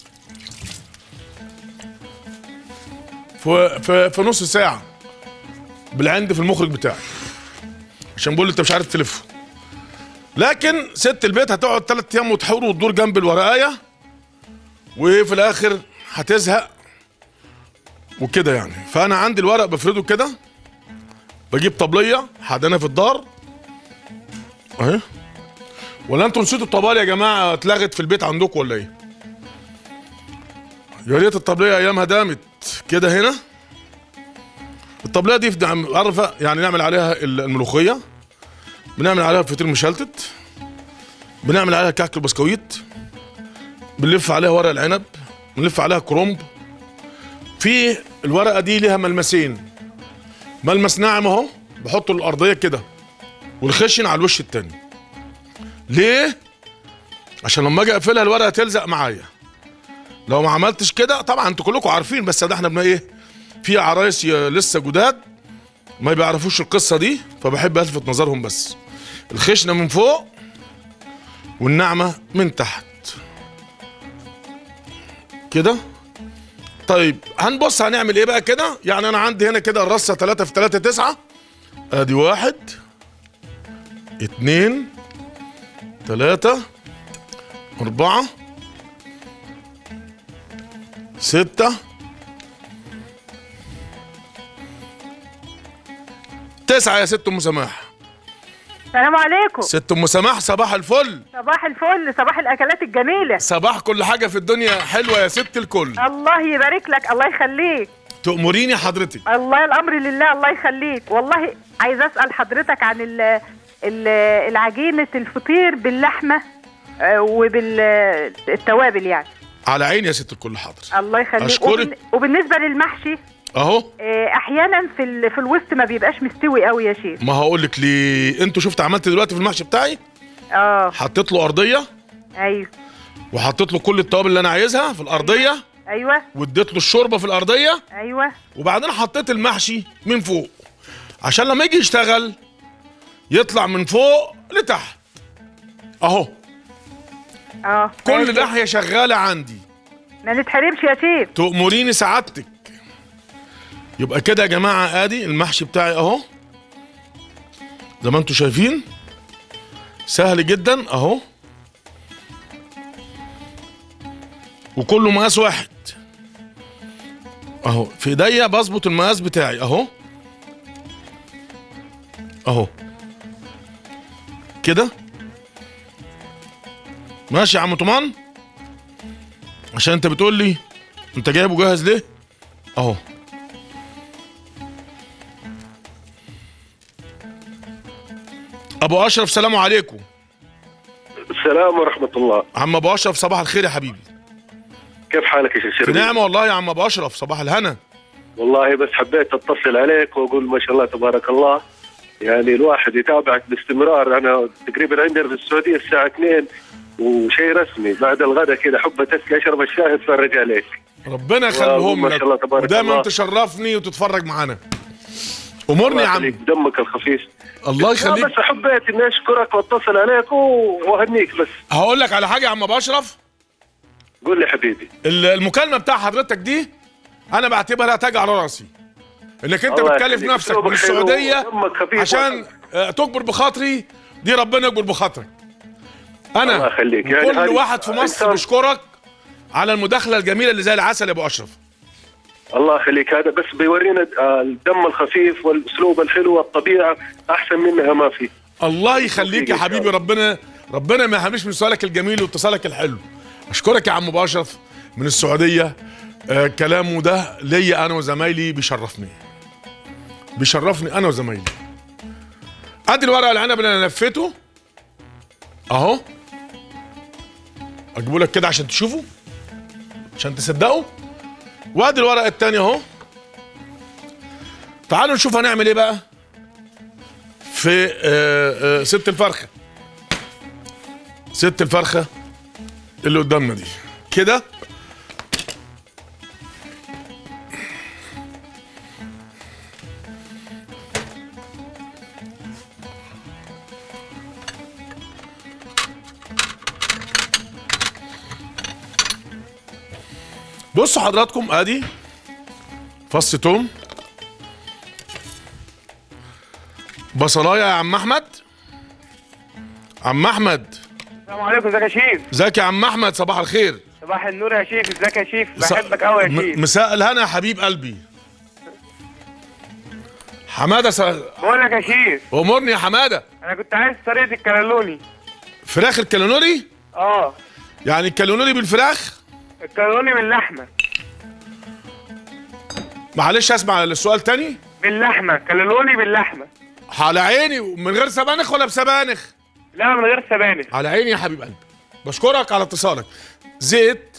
في في في نص ساعه بالعند في المخرج بتاعي عشان بقول لي انت مش عارف تلفه لكن ست البيت هتقعد ثلاث ايام وتحور وتدور جنب الورقايه وفي الاخر هتزهق وكده يعني فانا عندي الورق بفرده كده بجيب طبليه حدانا في الدار اهي ولا انتوا نسيتوا الطبال يا جماعه اتلغت في البيت عندكم ولا ايه؟ يا ريت الطبليه ايامها دامت كده هنا الطبليه دي في نعم- عارفه يعني نعمل عليها الملوخيه بنعمل عليها فطير مشلتت بنعمل عليها كعك البسكويت بنلف عليها ورق العنب بنلف عليها كرومب في الورقه دي ليها ملمسين ملمس ناعم اهو بحطه الارضيه كده والخشن على الوش التاني ليه عشان لما اجي اقفلها الورقه تلزق معايا لو ما عملتش كده طبعا انتوا كلكم عارفين بس ده احنا بن ايه في عرايس ي- لسه جداد ما بيعرفوش القصه دي فبحب الفت نظرهم بس الخشنه من فوق والناعمه من تحت كده طيب هنبص هنعمل ايه بقى كده يعني انا عندي هنا كده الرصه 3 في 3 9 ادي واحد اتنين تلاتة أربعة ستة تسعة يا ست أم سماح السلام عليكم ست أم سماح صباح الفل صباح الفل صباح الاكلات الجميله صباح كل حاجة في الدنيا حلوة يا ست الكل الله يبارك لك الله يخليك تأمريني حضرتك الله الامر لله الله يخليك والله عايز اسال حضرتك عن ال ال العجينه الفطير باللحمه آه، وبالتوابل يعني على عيني يا ست الكل حاضر الله يخليك أشكرك. وبالن- وبالنسبه للمحشي أهو آه، احيانا في ال- في الوسط ما بيبقاش مستوي قوي يا شيخ ما هقول لك ليه انتوا شفت عملت دلوقتي في المحشي بتاعي اه حطيت له أرضية ايوه وحطيت له كل التوابل اللي أنا عايزها في الأرضية ايوه واديت له الشوربة في الأرضية ايوه وبعدين حطيت المحشي من فوق عشان لما يجي يشتغل يطلع من فوق لتحت اهو اه كل ماشي. ناحيه شغاله عندي ما نتحرمش يا شيخ تأمريني سعادتك يبقى كده يا جماعه ادي المحشي بتاعي اهو زي ما انتم شايفين سهل جدا اهو وكله مقاس واحد اهو في ايديا بظبط المقاس بتاعي اهو اهو كده ماشي يا عم طمان عشان انت بتقول لي انت جايبه جاهز ليه اهو ابو اشرف سلام عليكم السلام ورحمة الله عم ابو اشرف صباح الخير يا حبيبي كيف حالك يا شيخ في شربين؟ نعمه والله يا عم ابو اشرف صباح الهنا والله بس حبيت اتصل عليك واقول ما شاء الله تبارك الله يعني الواحد يتابعك باستمرار انا تقريبا عندنا في السعوديه الساعه 2 وشيء رسمي بعد الغداء كذا حبة تسكي اشرب الشاي اتفرج عليك ربنا واو، يخليهم ما شاء الله تبارك ودايما الله. تشرفني وتتفرج معانا امرني يا عم يخليك، دمك الخفيف الله آه، يخليك بس حبيت اني اشكرك واتصل عليك و- واهنيك بس هقول لك على حاجه يا عم ابو اشرف قول لي حبيبي ال- المكالمه بتاع حضرتك دي انا بعتبرها تاج على راسي انك انت الله بتكلف يخليك. نفسك من أسلوبك حلو السعوديه ودمك خفيف عشان آه، تجبر بخاطري دي ربنا يجبر بخاطرك انا الله يخليك. يعني كل هذه- واحد في مصر إنسان- بيشكرك على المداخله الجميله اللي زي العسل يا ابو اشرف الله يخليك هذا بس بيورينا آه، الدم الخفيف والاسلوب الحلو والطبيعه احسن منها ما في الله يخليك يا حبيبي ربنا ربنا ما يحرمش من سؤالك الجميل واتصالك الحلو اشكرك يا عم ابو اشرف من السعوديه آه كلامه ده ليا انا وزمايلي بيشرفني بيشرفني انا وزمايلي ادي الورقه العنب اللي انا لفيته اهو اجيبه لك كده عشان تشوفوا عشان تصدقوا وادي الورقه التانية اهو تعالوا نشوف هنعمل ايه بقى في آه، آه، ست الفرخه ست الفرخه اللي قدامنا دي كده بصوا حضراتكم ادي فص توم بصلايه يا عم احمد عم احمد السلام عليكم ازيك يا شيف ازيك يا عم احمد صباح الخير صباح النور يا شيف ازيك يا شيف س- بحبك قوي يا م- شيف مساء الهنا يا حبيب قلبي حماده س... بقول لك يا شيف امرني يا حماده انا كنت عايز طريقه الكلالوني فراخ الكالونوري اه يعني الكالونوري بالفراخ الكلالوني باللحمه معلش اسمع السؤال تاني باللحمه كلالوني باللحمه على عيني من غير سبانخ ولا بسبانخ لا من غير سبانخ على عيني يا حبيب قلبي بشكرك على اتصالك زيت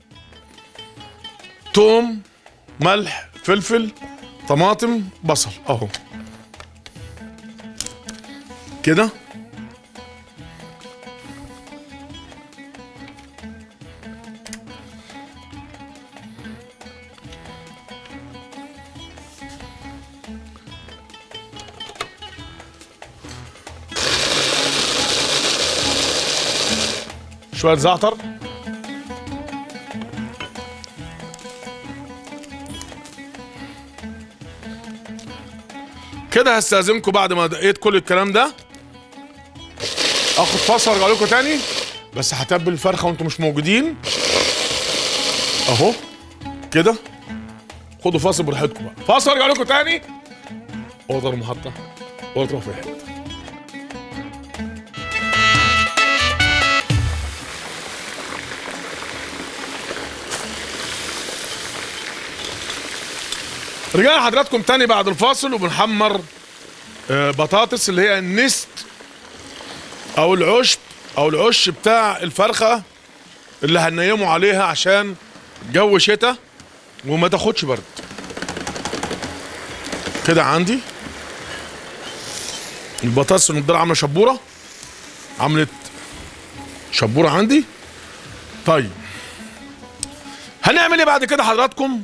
توم ملح فلفل طماطم بصل اهو كده شوية زعتر كده هستأذنكم بعد ما دقيت كل الكلام ده اخد فاصل ارجع لكم تاني بس هتبل الفرخه وانتم مش موجودين اهو كده خدوا فاصل براحتكم بقى فاصل ارجع لكم تاني اوضه المحطه ولا تروح في حته رجعنا حضراتكم تاني بعد الفاصل وبنحمر آه، بطاطس اللي هي النست او العشب او العش بتاع الفرخه اللي هنيموا عليها عشان جو شتاء وما تاخدش برد كده عندي البطاطس المقدار عامله شبوره عملت شبوره عندي طيب هنعمل ايه بعد كده حضراتكم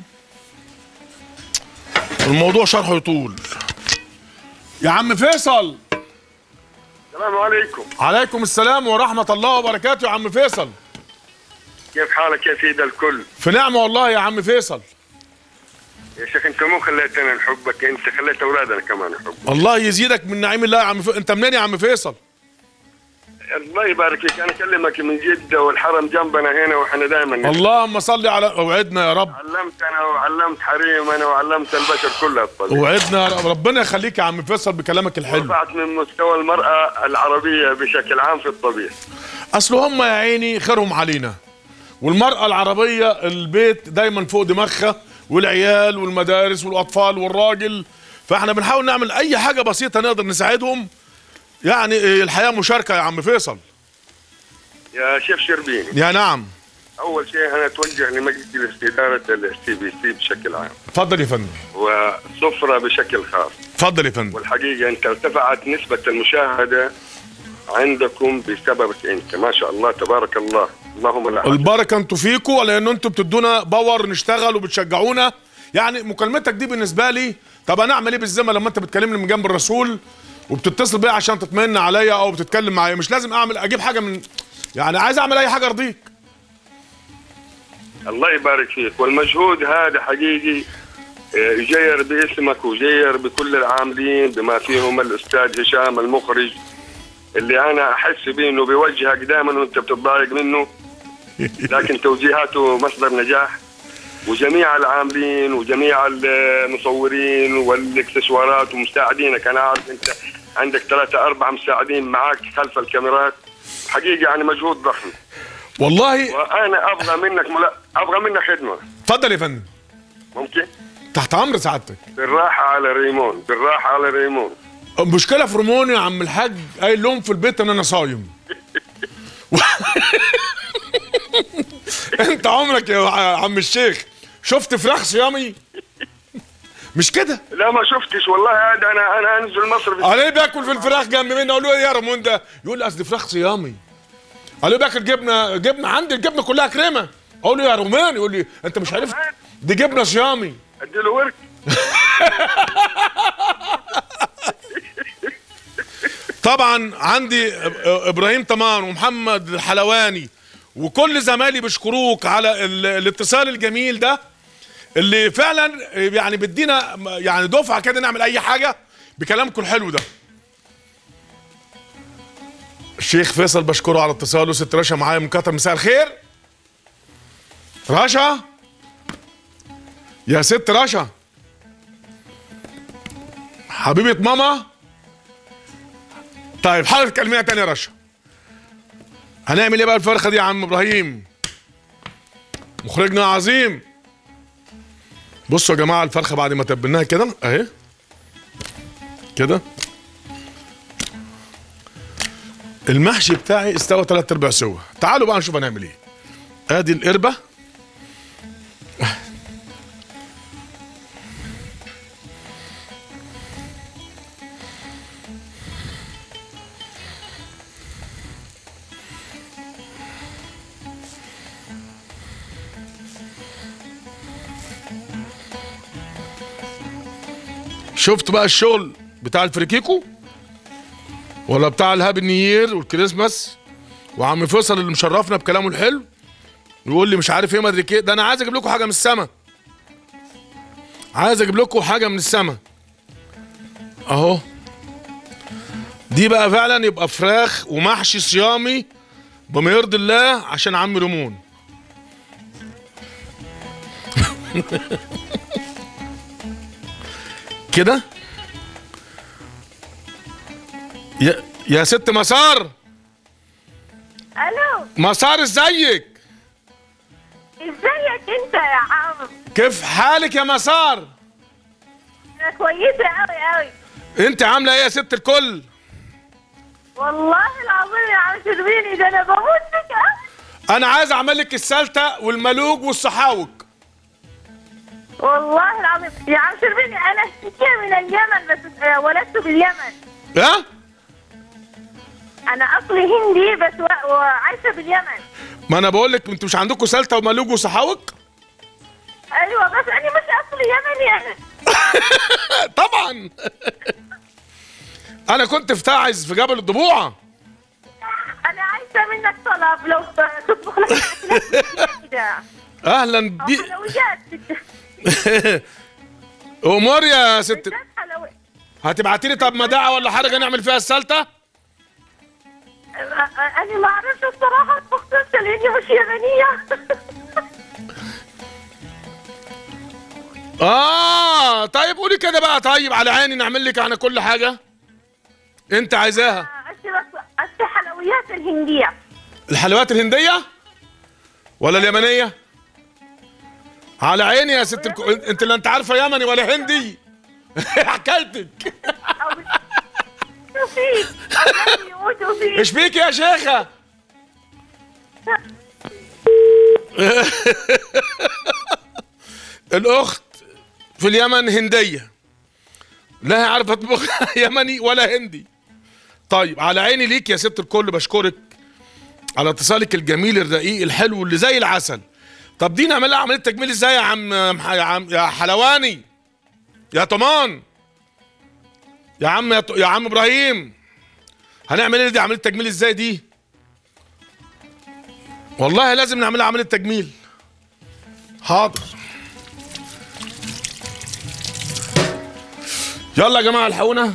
الموضوع شرحه يطول يا عم فيصل السلام عليكم عليكم السلام ورحمة الله وبركاته يا عم فيصل كيف حالك يا سيد الكل في نعمة والله يا عم فيصل يا شيخ انت مو خليتنا نحبك انت خليت اولادنا كمان يحبك الله يزيدك من نعيم الله يا عم فيصل انت منين يا عم فيصل الله يبارك فيك انا اكلمك من جده والحرم جنبنا هنا واحنا دائما اللهم صل على اوعدنا يا رب علمتنا وعلمت حريمنا وعلمت البشر كلها الطريق اوعدنا يا رب ربنا يخليك يا عم فيصل بكلامك الحلو رفعت من مستوى المرأة العربية بشكل عام في الطبيعة اصل هم يا عيني خيرهم علينا والمرأة العربية البيت دايما فوق دماغها والعيال والمدارس والاطفال والراجل فاحنا بنحاول نعمل اي حاجة بسيطة نقدر نساعدهم يعني إيه، الحياة مشاركة يا عم فيصل يا شيخ شربيني يا نعم أول شيء أنا أتوجه لمجلس إدارة السي بي سي بشكل عام اتفضل يا فندم وصفرة بشكل خاص اتفضل يا فندم والحقيقة أنت ارتفعت نسبة المشاهدة عندكم بسببك أنت ما شاء الله تبارك الله اللهم لا البركه انتوا فيكم لان انتوا بتدونا باور نشتغل وبتشجعونا يعني مكالمتك دي بالنسبه لي طب انا اعمل ايه بالذمه لما انت بتكلمني من جنب الرسول وبتتصل بيا عشان تطمئن عليا او بتتكلم معايا مش لازم اعمل اجيب حاجه من يعني عايز اعمل اي حاجه ارضيك الله يبارك فيك والمجهود هذا حقيقي آه، يجير باسمك ويجير بكل العاملين بما فيهم الاستاذ هشام المخرج اللي انا احس به انه بيوجهك دائما وانت بتتضايق منه لكن توجيهاته مصدر نجاح وجميع العاملين وجميع المصورين والاكسسوارات ومساعدينك انا عارف انت عندك ثلاثة أربعة مساعدين معك خلف الكاميرات حقيقي يعني مجهود ضخم والله وانا ابغى منك ملا... ابغى منك خدمه اتفضل يا فندم ممكن تحت امر سعادتك بالراحه على ريمون بالراحه على ريمون المشكله في رمون يا عم الحاج قايل لهم في البيت ان انا صايم انت عمرك يا عم الشيخ شفت فراخ صيامي مش كده لا ما شفتش والله هذا انا انا انزل مصر بس... عليه بياكل في الفراخ جنب مني اقول له ايه يا رمون ده يقول لي اصل فراخ صيامي عليه بياكل جبنه جبنه عندي الجبنه كلها كريمه اقول له يا رومان يقول لي انت مش عارف دي جبنه صيامي اديله ورك طبعا عندي ابراهيم طمان ومحمد الحلواني وكل زمايلي بيشكروك على ال- الاتصال الجميل ده اللي فعلا يعني بيدينا يعني دفعه كده نعمل اي حاجه بكلامكم الحلو ده الشيخ فيصل بشكره على اتصاله ست رشا معايا من قطر مساء الخير رشا يا ست رشا حبيبة ماما طيب حاول تكلميها تاني يا رشا هنعمل ايه بقى الفرخه دي يا عم ابراهيم مخرجنا عظيم بصوا يا جماعه الفرخه بعد ما تبلناها كده اهي كده المحشي بتاعي استوى تلات ارباع سوا تعالوا بقى نشوف هنعمل ايه ادي القربه شفت بقى الشغل بتاع الفريكيكو ولا بتاع الهابي نيير والكريسماس وعم فيصل اللي مشرفنا بكلامه الحلو يقول لي مش عارف ايه ما ادري ايه ده انا عايز اجيب لكم حاجه من السما عايز اجيب لكم حاجه من السما اهو دي بقى فعلا يبقى فراخ ومحشي صيامي بما يرضي الله عشان عم ريمون كده يا يا ست مسار الو مسار ازيك ازيك انت يا عم كيف حالك يا مسار انا كويسه قوي قوي انت عامله ايه يا ست الكل والله العظيم يا عم شربيني ده انا بموت فيك قوي انا عايز اعمل لك السلته والملوج والصحاوج والله العظيم يا عم شربيني انا اشتكي من اليمن بس آه، ولدت باليمن ها انا اصلي هندي بس و- وعايشه باليمن ما انا بقول لك انتوا مش عندكم سلته وملوج وصحاوج ايوه بس انا مش اصلي يمني انا طبعا انا كنت في تعز في جبل الضبوعه انا عايزه منك طلب لو ت- تطبخ لنا اكلات كده اهلا او بي حلويات امور يا ست حلويات هتبعتي لي طب مداعه ولا حاجه نعمل فيها السلته انا ما اعرفش الصراحه اطبخ سلطه لاني مش يمنيه اه طيب قولي كده بقى طيب على عيني نعمل لك انا كل حاجه انت عايزاها أشتي بس أشتي حلويات الهنديه الحلويات الهنديه ولا اليمنيه على عيني يا ست الكو... انت لا انت عارفه يمني ولا هندي حكايتك فيك الله يموتوا فيك ايش بيك يا شيخه الاخت في اليمن هنديه لا هي عارفه تطبخ يمني ولا هندي طيب على عيني ليك يا ست الكل بشكرك على اتصالك الجميل الرقيق الحلو اللي زي العسل طب دي نعمل لها عمليه تجميل ازاي يا عم يا عم يا حلواني يا طمان يا عم يا, ط- يا عم ابراهيم هنعمل ايه دي عمليه تجميل ازاي دي والله لازم نعملها عمليه تجميل حاضر يلا يا جماعه الحقونا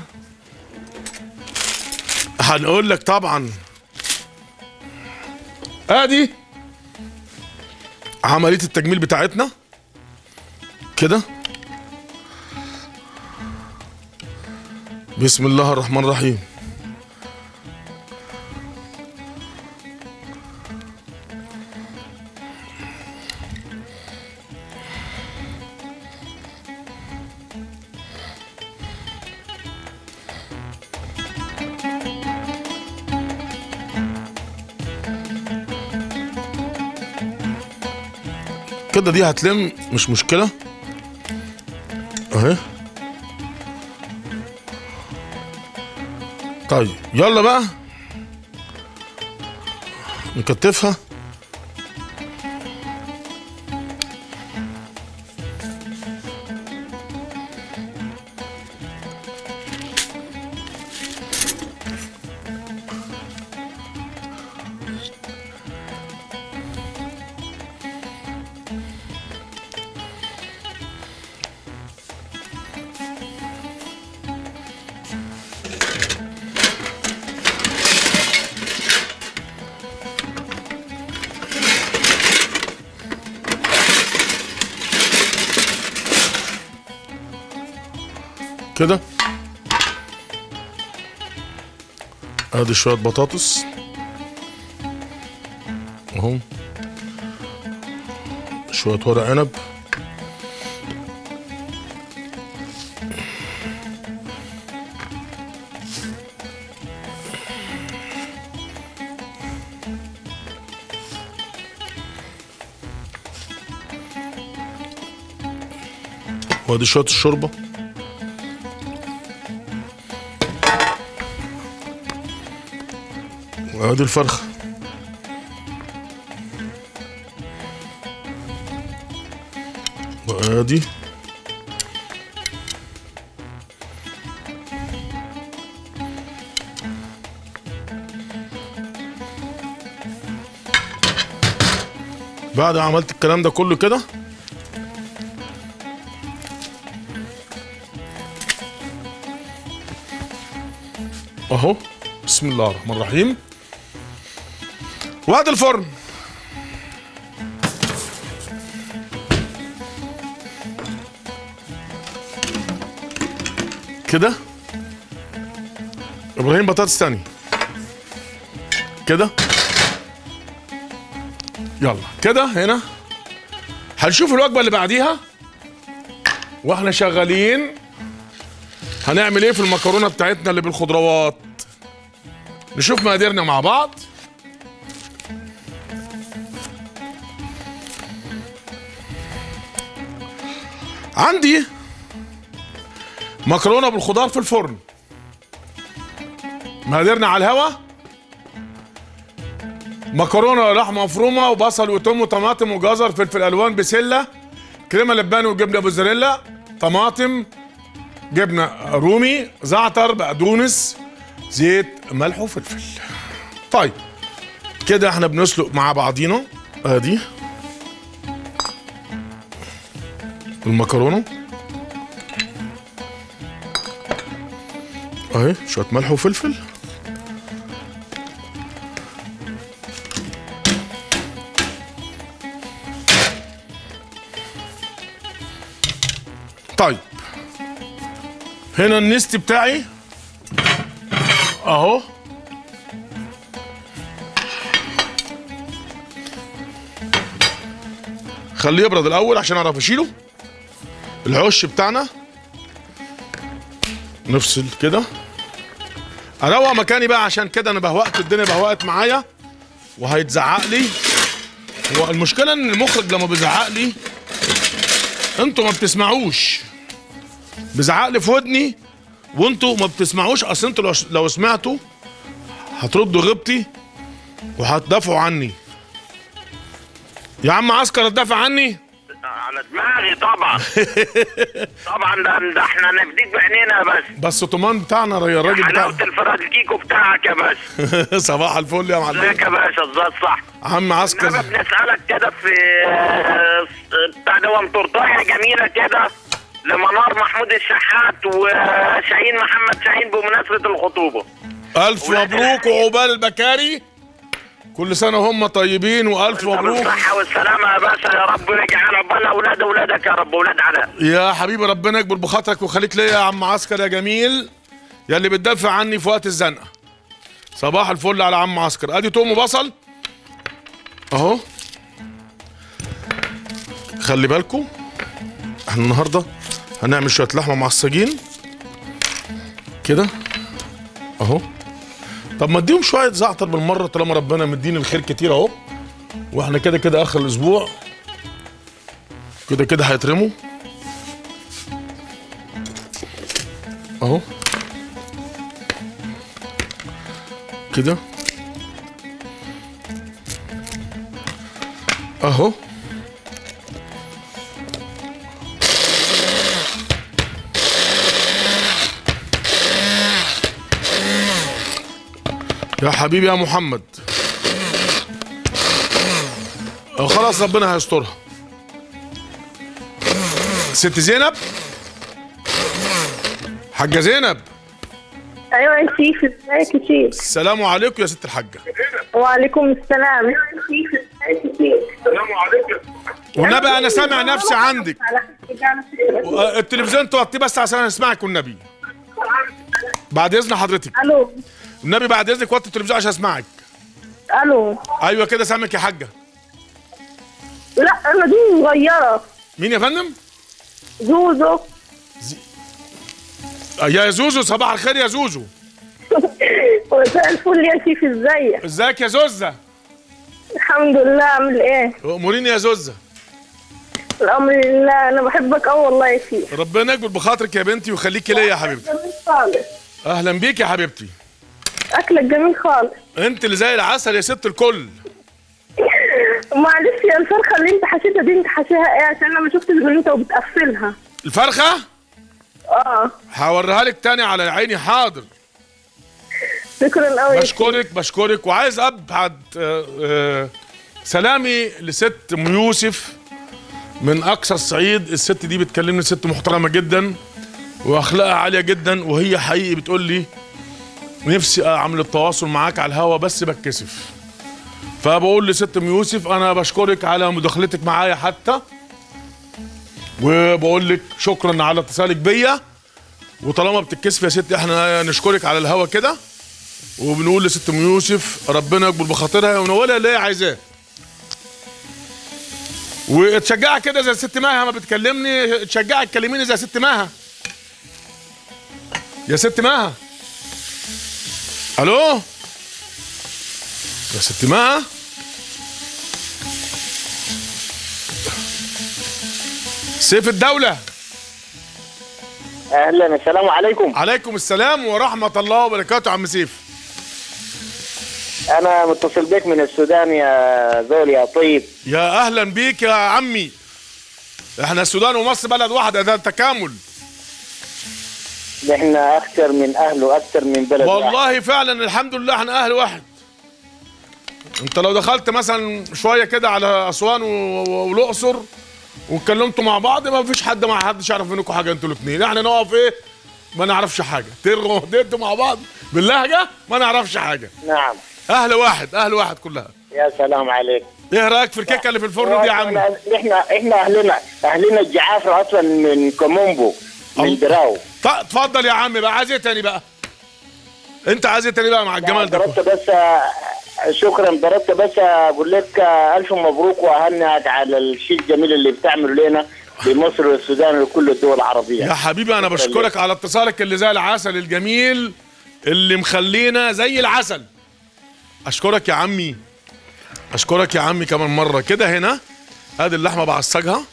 هنقول لك طبعا ادي عمليه التجميل بتاعتنا كده بسم الله الرحمن الرحيم كده دي هتلم مش مشكلة اهي طيب يلا بقى نكتفها كده ادي شوية بطاطس اهو شوية ورق عنب وادي شوية الشوربة وادي الفرخة وادي بعد ما عملت الكلام ده كله كده اهو بسم الله الرحمن الرحيم وادي الفرن كده ابراهيم بطاطس تاني كده يلا كده هنا هنشوف الوجبه اللي بعديها واحنا شغالين هنعمل ايه في المكرونه بتاعتنا اللي بالخضروات نشوف مقاديرنا مع بعض عندي مكرونه بالخضار في الفرن مقاديرنا على الهوا مكرونه لحمه مفرومه وبصل وتوم وطماطم وجزر فلفل الوان بسله كريمه لباني وجبنه موزاريلا طماطم جبنه رومي زعتر بقدونس زيت ملح وفلفل طيب كده احنا بنسلق مع بعضينا ادي المكرونه اهي شويه ملح وفلفل طيب هنا النست بتاعي اهو خليه يبرد الاول عشان اعرف اشيله العش بتاعنا نفصل كده اروق مكاني بقى عشان كده انا بهوقت الدنيا بهوقت معايا وهيتزعق لي هو المشكله ان المخرج لما بيزعق لي انتوا ما بتسمعوش بيزعق لي في ودني وانتوا ما بتسمعوش اصل انتوا لو, لو سمعتوا هتردوا غيبتي وهتدافعوا عني يا عم عسكر تدافع عني على دماغي طبعا طبعا ده, ده احنا نفديك بعينينا بس بس الطمان بتاعنا يا الراجل بتاع حلاوه الفراخ الكيكو بتاعك يا باشا صباح الفل يا معلم ازيك يا باشا ازاي صح عم عسكر انما بنسالك كده في آه، بتاع ده تورتايه جميله كده لمنار محمود الشحات وشاهين محمد شاهين بمناسبه الخطوبه الف مبروك وعقبال البكاري كل سنه وهم طيبين والف مبروك بالصحه والسلامه يا باشا يا رب ويجعل عقبال اولاد اولادك يا رب اولاد علاء يا حبيبي ربنا يكبر بخاطرك وخليك ليا يا عم عسكر يا جميل يا اللي بتدافع عني في وقت الزنقه صباح الفل على عم عسكر ادي توم وبصل اهو خلي بالكم احنا النهارده هنعمل شويه لحمه معصجين كده اهو طب ما اديهم شويه زعتر بالمره طالما ربنا مديني الخير كتير اهو واحنا كده كده اخر الاسبوع كده كده هيترموا اهو كده اهو يا حبيبي يا محمد أه خلاص ربنا هيسترها ست زينب حاجة زينب ايوه يا شيخ ازيك يا شيخ السلام عليكم يا ست الحاجة وعليكم السلام يا شيخ ازيك يا شيخ السلام عليكم والنبي أنا سامع نفسي عندك أه، التلفزيون توطيه بس عشان اسمعك والنبي بعد اذن حضرتك الو النبي بعد اذنك وطي التلفزيون عشان اسمعك الو ايوه كده سامعك يا حاجة لا انا دي صغيره مين يا فندم زوزو أه، يا زوزو صباح الخير يا زوزو مساء الفل يا شيخ ازيك ازيك يا زوزة الحمد لله عامل ايه اموريني يا زوزة الامر لله انا بحبك قوي والله يا شيخ ربنا يكبر بخاطرك يا بنتي ويخليكي ليا يا حبيبتي جميل خالص اهلا بيك يا حبيبتي اكلك جميل خالص انت اللي زي العسل يا ست الكل معلش يا الفرخه اللي انت حشيتها دي انت حاشيها ايه عشان انا ما شفتش غير انت وبتقفلها الفرخه اه هوريها لك تاني على عيني حاضر شكرا قوي بشكرك بشكرك وعايز ابعت آه، آه، سلامي لست ام يوسف من اقصى الصعيد الست دي بتكلمني ست محترمه جدا واخلاقها عاليه جدا وهي حقيقي بتقول لي نفسي اعمل التواصل معاك على الهوا بس بتكسف فبقول لست ام يوسف انا بشكرك على مداخلتك معايا حتى وبقول لك شكرا على اتصالك بيا وطالما بتتكسف يا ست احنا نشكرك على الهوا كده وبنقول لست ام يوسف ربنا يكبر بخاطرها ونولها اللي هي عايزاه وتشجعها كده زي ست ماها ما بتكلمني تشجعك تكلميني زي ست ماها يا ست ماها الو يا ست ماها سيف الدولة اهلا السلام عليكم عليكم السلام ورحمة الله وبركاته عم سيف انا متصل بك من السودان يا زول يا طيب يا اهلا بيك يا عمي احنا السودان ومصر بلد واحدة ده تكامل نحن اكثر من اهل واكثر من بلد واحد. والله فعلا الحمد لله احنا اهل واحد انت لو دخلت مثلا شويه كده على اسوان و- و- والاقصر واتكلمتوا مع بعض ما فيش حد ما حدش يعرف منكم حاجه انتوا الاثنين احنا نقف ايه ما نعرفش حاجه ترغوا وديتوا مع بعض باللهجه ما نعرفش حاجه نعم اهل واحد اهل واحد كلها يا سلام عليك ايه رايك في الكيكه اللي في الفرن دي يا عم احنا احنا اهلنا اهلنا الجعافره اصلا من كومومبو من دراو ط- اتفضل يا عم بقى عايز ايه تاني بقى انت عايز ايه تاني بقى مع الجمال ده ضربت بس شكرا ضربت بس اقول لك الف مبروك واهنئك على الشيء الجميل اللي بتعمله لنا لمصر والسودان ولكل الدول العربيه يا حبيبي انا شكراً بشكرك لك. على اتصالك اللي زي العسل الجميل اللي مخلينا زي العسل اشكرك يا عمي اشكرك يا عمي كمان مره كده هنا ادي اللحمه بعصجها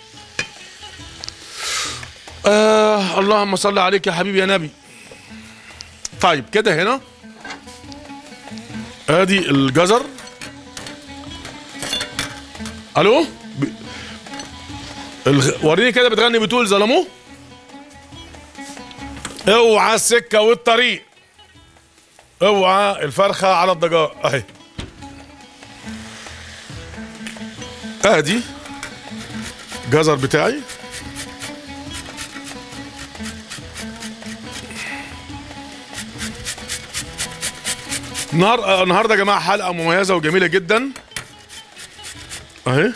آه اللهم صل عليك يا حبيبي يا نبي طيب كده هنا ادي الجزر الو ب... الغ... وريني كده بتغني بتقول ظلموه اوعى السكه والطريق اوعى الفرخه على الضجاج اهي ادي جزر بتاعي النهار النهارده يا جماعه حلقه مميزه وجميله جدا اهي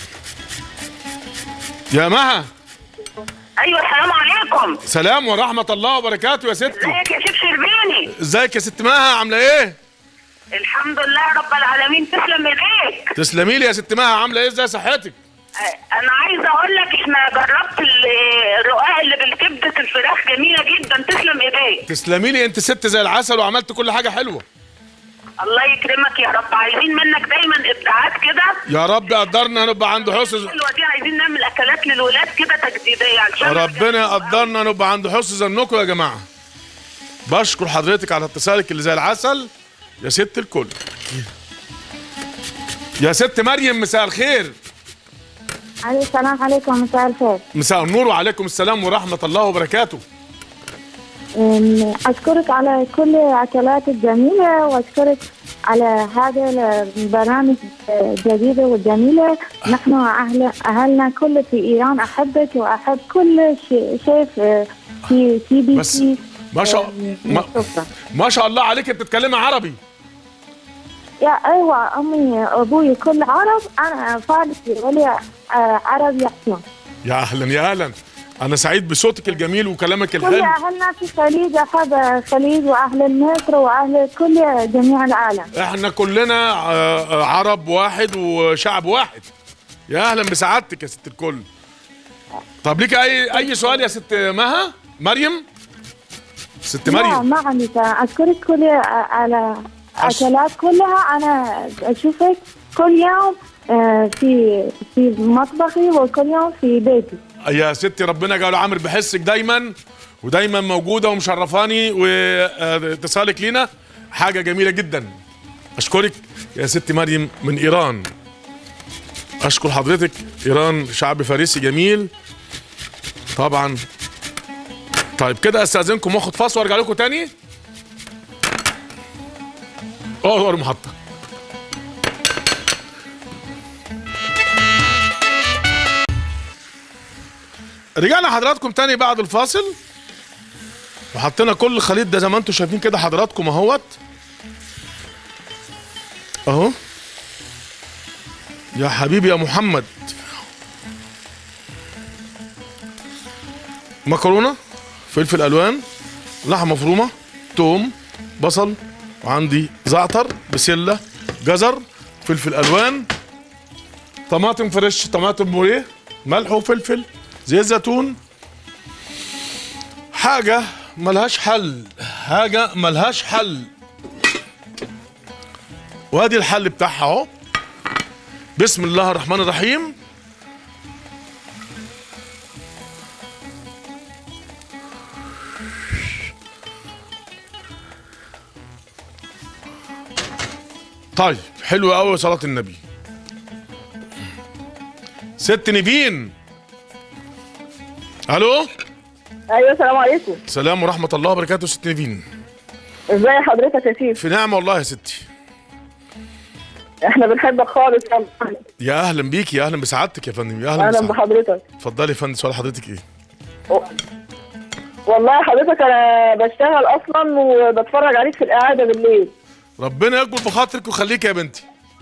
يا مها ايوه السلام عليكم سلام ورحمه الله وبركاته يا ستي ازيك يا شيخ شربيني ازيك يا ست مها عامله ايه الحمد لله رب العالمين تسلم ايديك تسلمي لي يا ست مها عامله ايه ازاي صحتك آه، انا عايزه اقول لك احنا جربت ال- الرقاق اللي بالكبده الفراخ جميله جدا تسلم ايديك تسلمي لي انت ست زي العسل وعملت كل حاجه حلوه الله يكرمك يا رب عايزين منك دايما ابداعات كده يا رب قدرنا نبقى عند حسن الحلوه دي عايزين نعمل اكلات للولاد كده تجديديه عشان ربنا يقدرنا نبقى عند حسن ظنكم يا جماعه بشكر حضرتك على اتصالك اللي زي العسل يا ست الكل يا ست مريم مساء الخير علي السلام عليكم مساء الخير مساء النور وعليكم السلام ورحمه الله وبركاته أم، أشكرك على كل أكلاتك الجميلة وأشكرك على هذا البرامج الجديدة والجميلة نحن أهل أهلنا كل في إيران أحبك وأحب كل شيء شيء في في سي بي بس سي ما شاء ما, ما شاء الله عليك بتتكلمي عربي يا أيوة أمي أبوي كل عرب أنا فارسي ولي آه، عربي يحكون يا اهلا يا اهلا انا سعيد بصوتك الجميل وكلامك كل الحلو أهلنا في الخليج أحب الخليج وأهل مصر وأهل كل جميع العالم احنا كلنا آه، آه، عرب واحد وشعب واحد يا اهلا بسعادتك يا ست الكل طب ليك اي اي سؤال يا ست مها مريم ست لا مريم ما عندي سؤال. أشكرك كل على أكلات كلها أنا أشوفك كل يوم آه، في في مطبخي وكل يوم في بيتي يا ستي ربنا جعله عامر بحسك دايما ودايما موجوده ومشرفاني واتصالك لينا حاجه جميله جدا اشكرك يا ست مريم من ايران اشكر حضرتك ايران شعب فارسي جميل طبعا طيب كده استاذنكم واخد فاصل وارجع لكم تاني اه المحطه رجعنا حضراتكم تاني بعد الفاصل وحطينا كل الخليط ده زي ما انتم شايفين كده حضراتكم اهوت اهو يا حبيبي يا محمد مكرونه فلفل الوان لحمه مفرومه توم بصل وعندي زعتر بسله جزر فلفل الوان طماطم فريش طماطم بوريه ملح وفلفل زيت زيتون حاجة ملهاش حل حاجة ملهاش حل وادي الحل بتاعها اهو بسم الله الرحمن الرحيم طيب حلو قوي صلاة النبي ست نيفين الو ايوه السلام عليكم سلام ورحمة الله وبركاته ست نيفين ازي حضرتك يا سيف في نعمة والله يا ستي احنا بنحبك خالص يا محمد. يا اهلا بيكي يا اهلا بسعادتك يا فندم يا اهلا اهلا بسعادتك بحضرتك اتفضلي يا فندم سؤال حضرتك ايه والله حضرتك انا بشتغل اصلا وبتفرج عليك في الاعاده بالليل ربنا يكبر بخاطرك ويخليك يا بنتي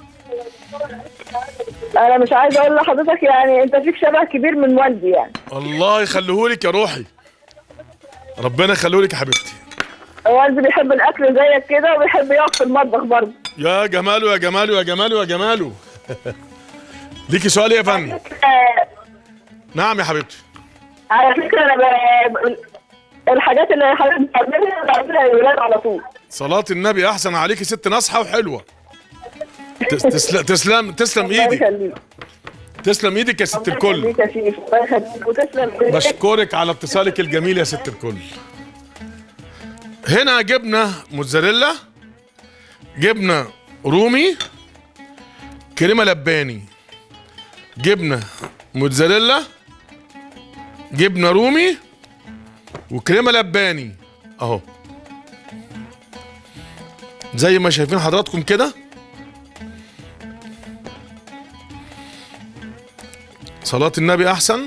انا مش عايزه اقول لحضرتك يعني انت فيك شبه كبير من والدي يعني الله يخليهولك يا روحي ربنا يخليهولك يا حبيبتي والدي بيحب الاكل زيك كده وبيحب يقف في المطبخ برضه يا جماله يا جماله يا جماله يا جماله ليكي سؤال إيه يا فندم آه، نعم يا حبيبتي على فكره انا ب... الحاجات اللي حضرتك بتعملها بعملها للولاد على طول صلاة النبي أحسن عليكي ست ناصحة وحلوة تس- تسلم تسلم تسلم الله إيدك يخليك تسلم إيدك يا ست الكل يخليك يا شيخ الله يخليك وتسلم إيدك. بشكرك على اتصالك الجميل يا ست الكل هنا جبنة موتزاريلا جبنة رومي كريمة لباني جبنه موتزاريلا جبنه رومي وكريمه لباني اهو زي ما شايفين حضراتكم كده صلاة النبي أحسن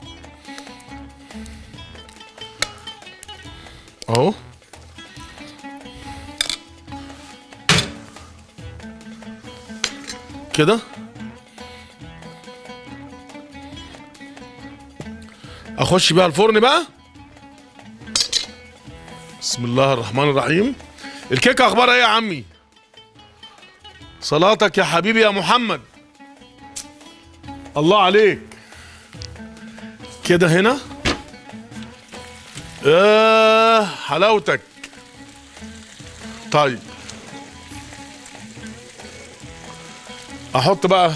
أهو كده أخش بيها الفرن بقى بسم الله الرحمن الرحيم الكيكة أخبارها إيه يا عمي صلاتك يا حبيبي يا محمد الله عليك كده هنا آه حلاوتك طيب احط بقى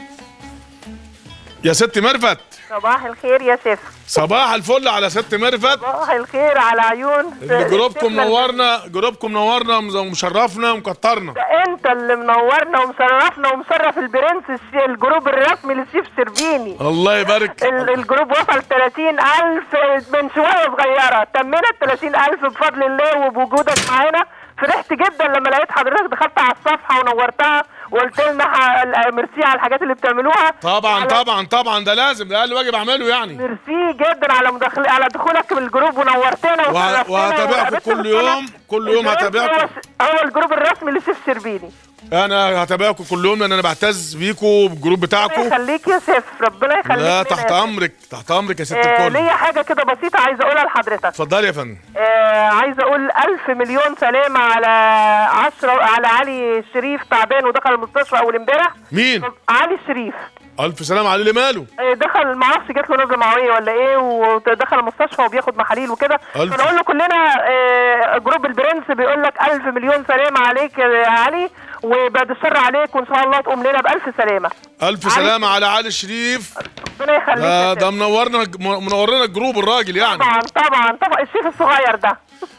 يا ست مرفت صباح الخير يا شيف صباح الفل على ست مرفت صباح الخير على عيون اللي جروبكم منورنا جروبكم منورنا ومشرفنا ومكترنا ده انت اللي منورنا ومشرفنا ومشرف البرنس الش- الجروب الرسمي للشيف شربيني الله يبارك ال- الجروب وصل 30000 من شويه صغيره تمينا ال 30000 بفضل الله وبوجودك معانا فرحت جدا لما لقيت حضرتك دخلت على الصفحه ونورتها وقلت لنا ح- ميرسي على الحاجات اللي بتعملوها طبعا طبعا طبعا ده لازم ده اقل واجب اعمله يعني ميرسي جدا على مداخل على دخولك بالجروب ونورتنا وه- وشرفتنا وهتابعكم وقابلتنا كل في يوم كل يوم البرنس هتابعكم هو هو الجروب الرسمي للشيف شربيني انا هتابعكم كل يوم لان انا بعتز بيكم بالجروب ربنا بتاعكم يخليك يا شيف ربنا يخليك لا لنا تحت يا شيف. امرك تحت امرك يا ست آه الكل ليا حاجه كده بسيطه عايزه اقولها لحضرتك اتفضلي يا فندم آه عايزه اقول الف مليون سلامه على عشرة على علي الشريف تعبان ودخل المستشفى اول امبارح مين علي الشريف الف سلام عليه اللي ماله آه، دخل ما اعرفش جات له نزله معويه ولا ايه ودخل المستشفى وبياخد محاليل وكده ألف. فنقول له كلنا آه، جروب البرنس بيقول لك الف مليون سلامه عليك يا علي وبعد الشر عليك وان شاء الله تقوم لنا بالف سلامه الف سلامه على علي الشريف ربنا يخليك ده يا ده شيخ. منورنا منورنا الجروب الراجل يعني طبعا طبعا طبعا الشيف الصغير ده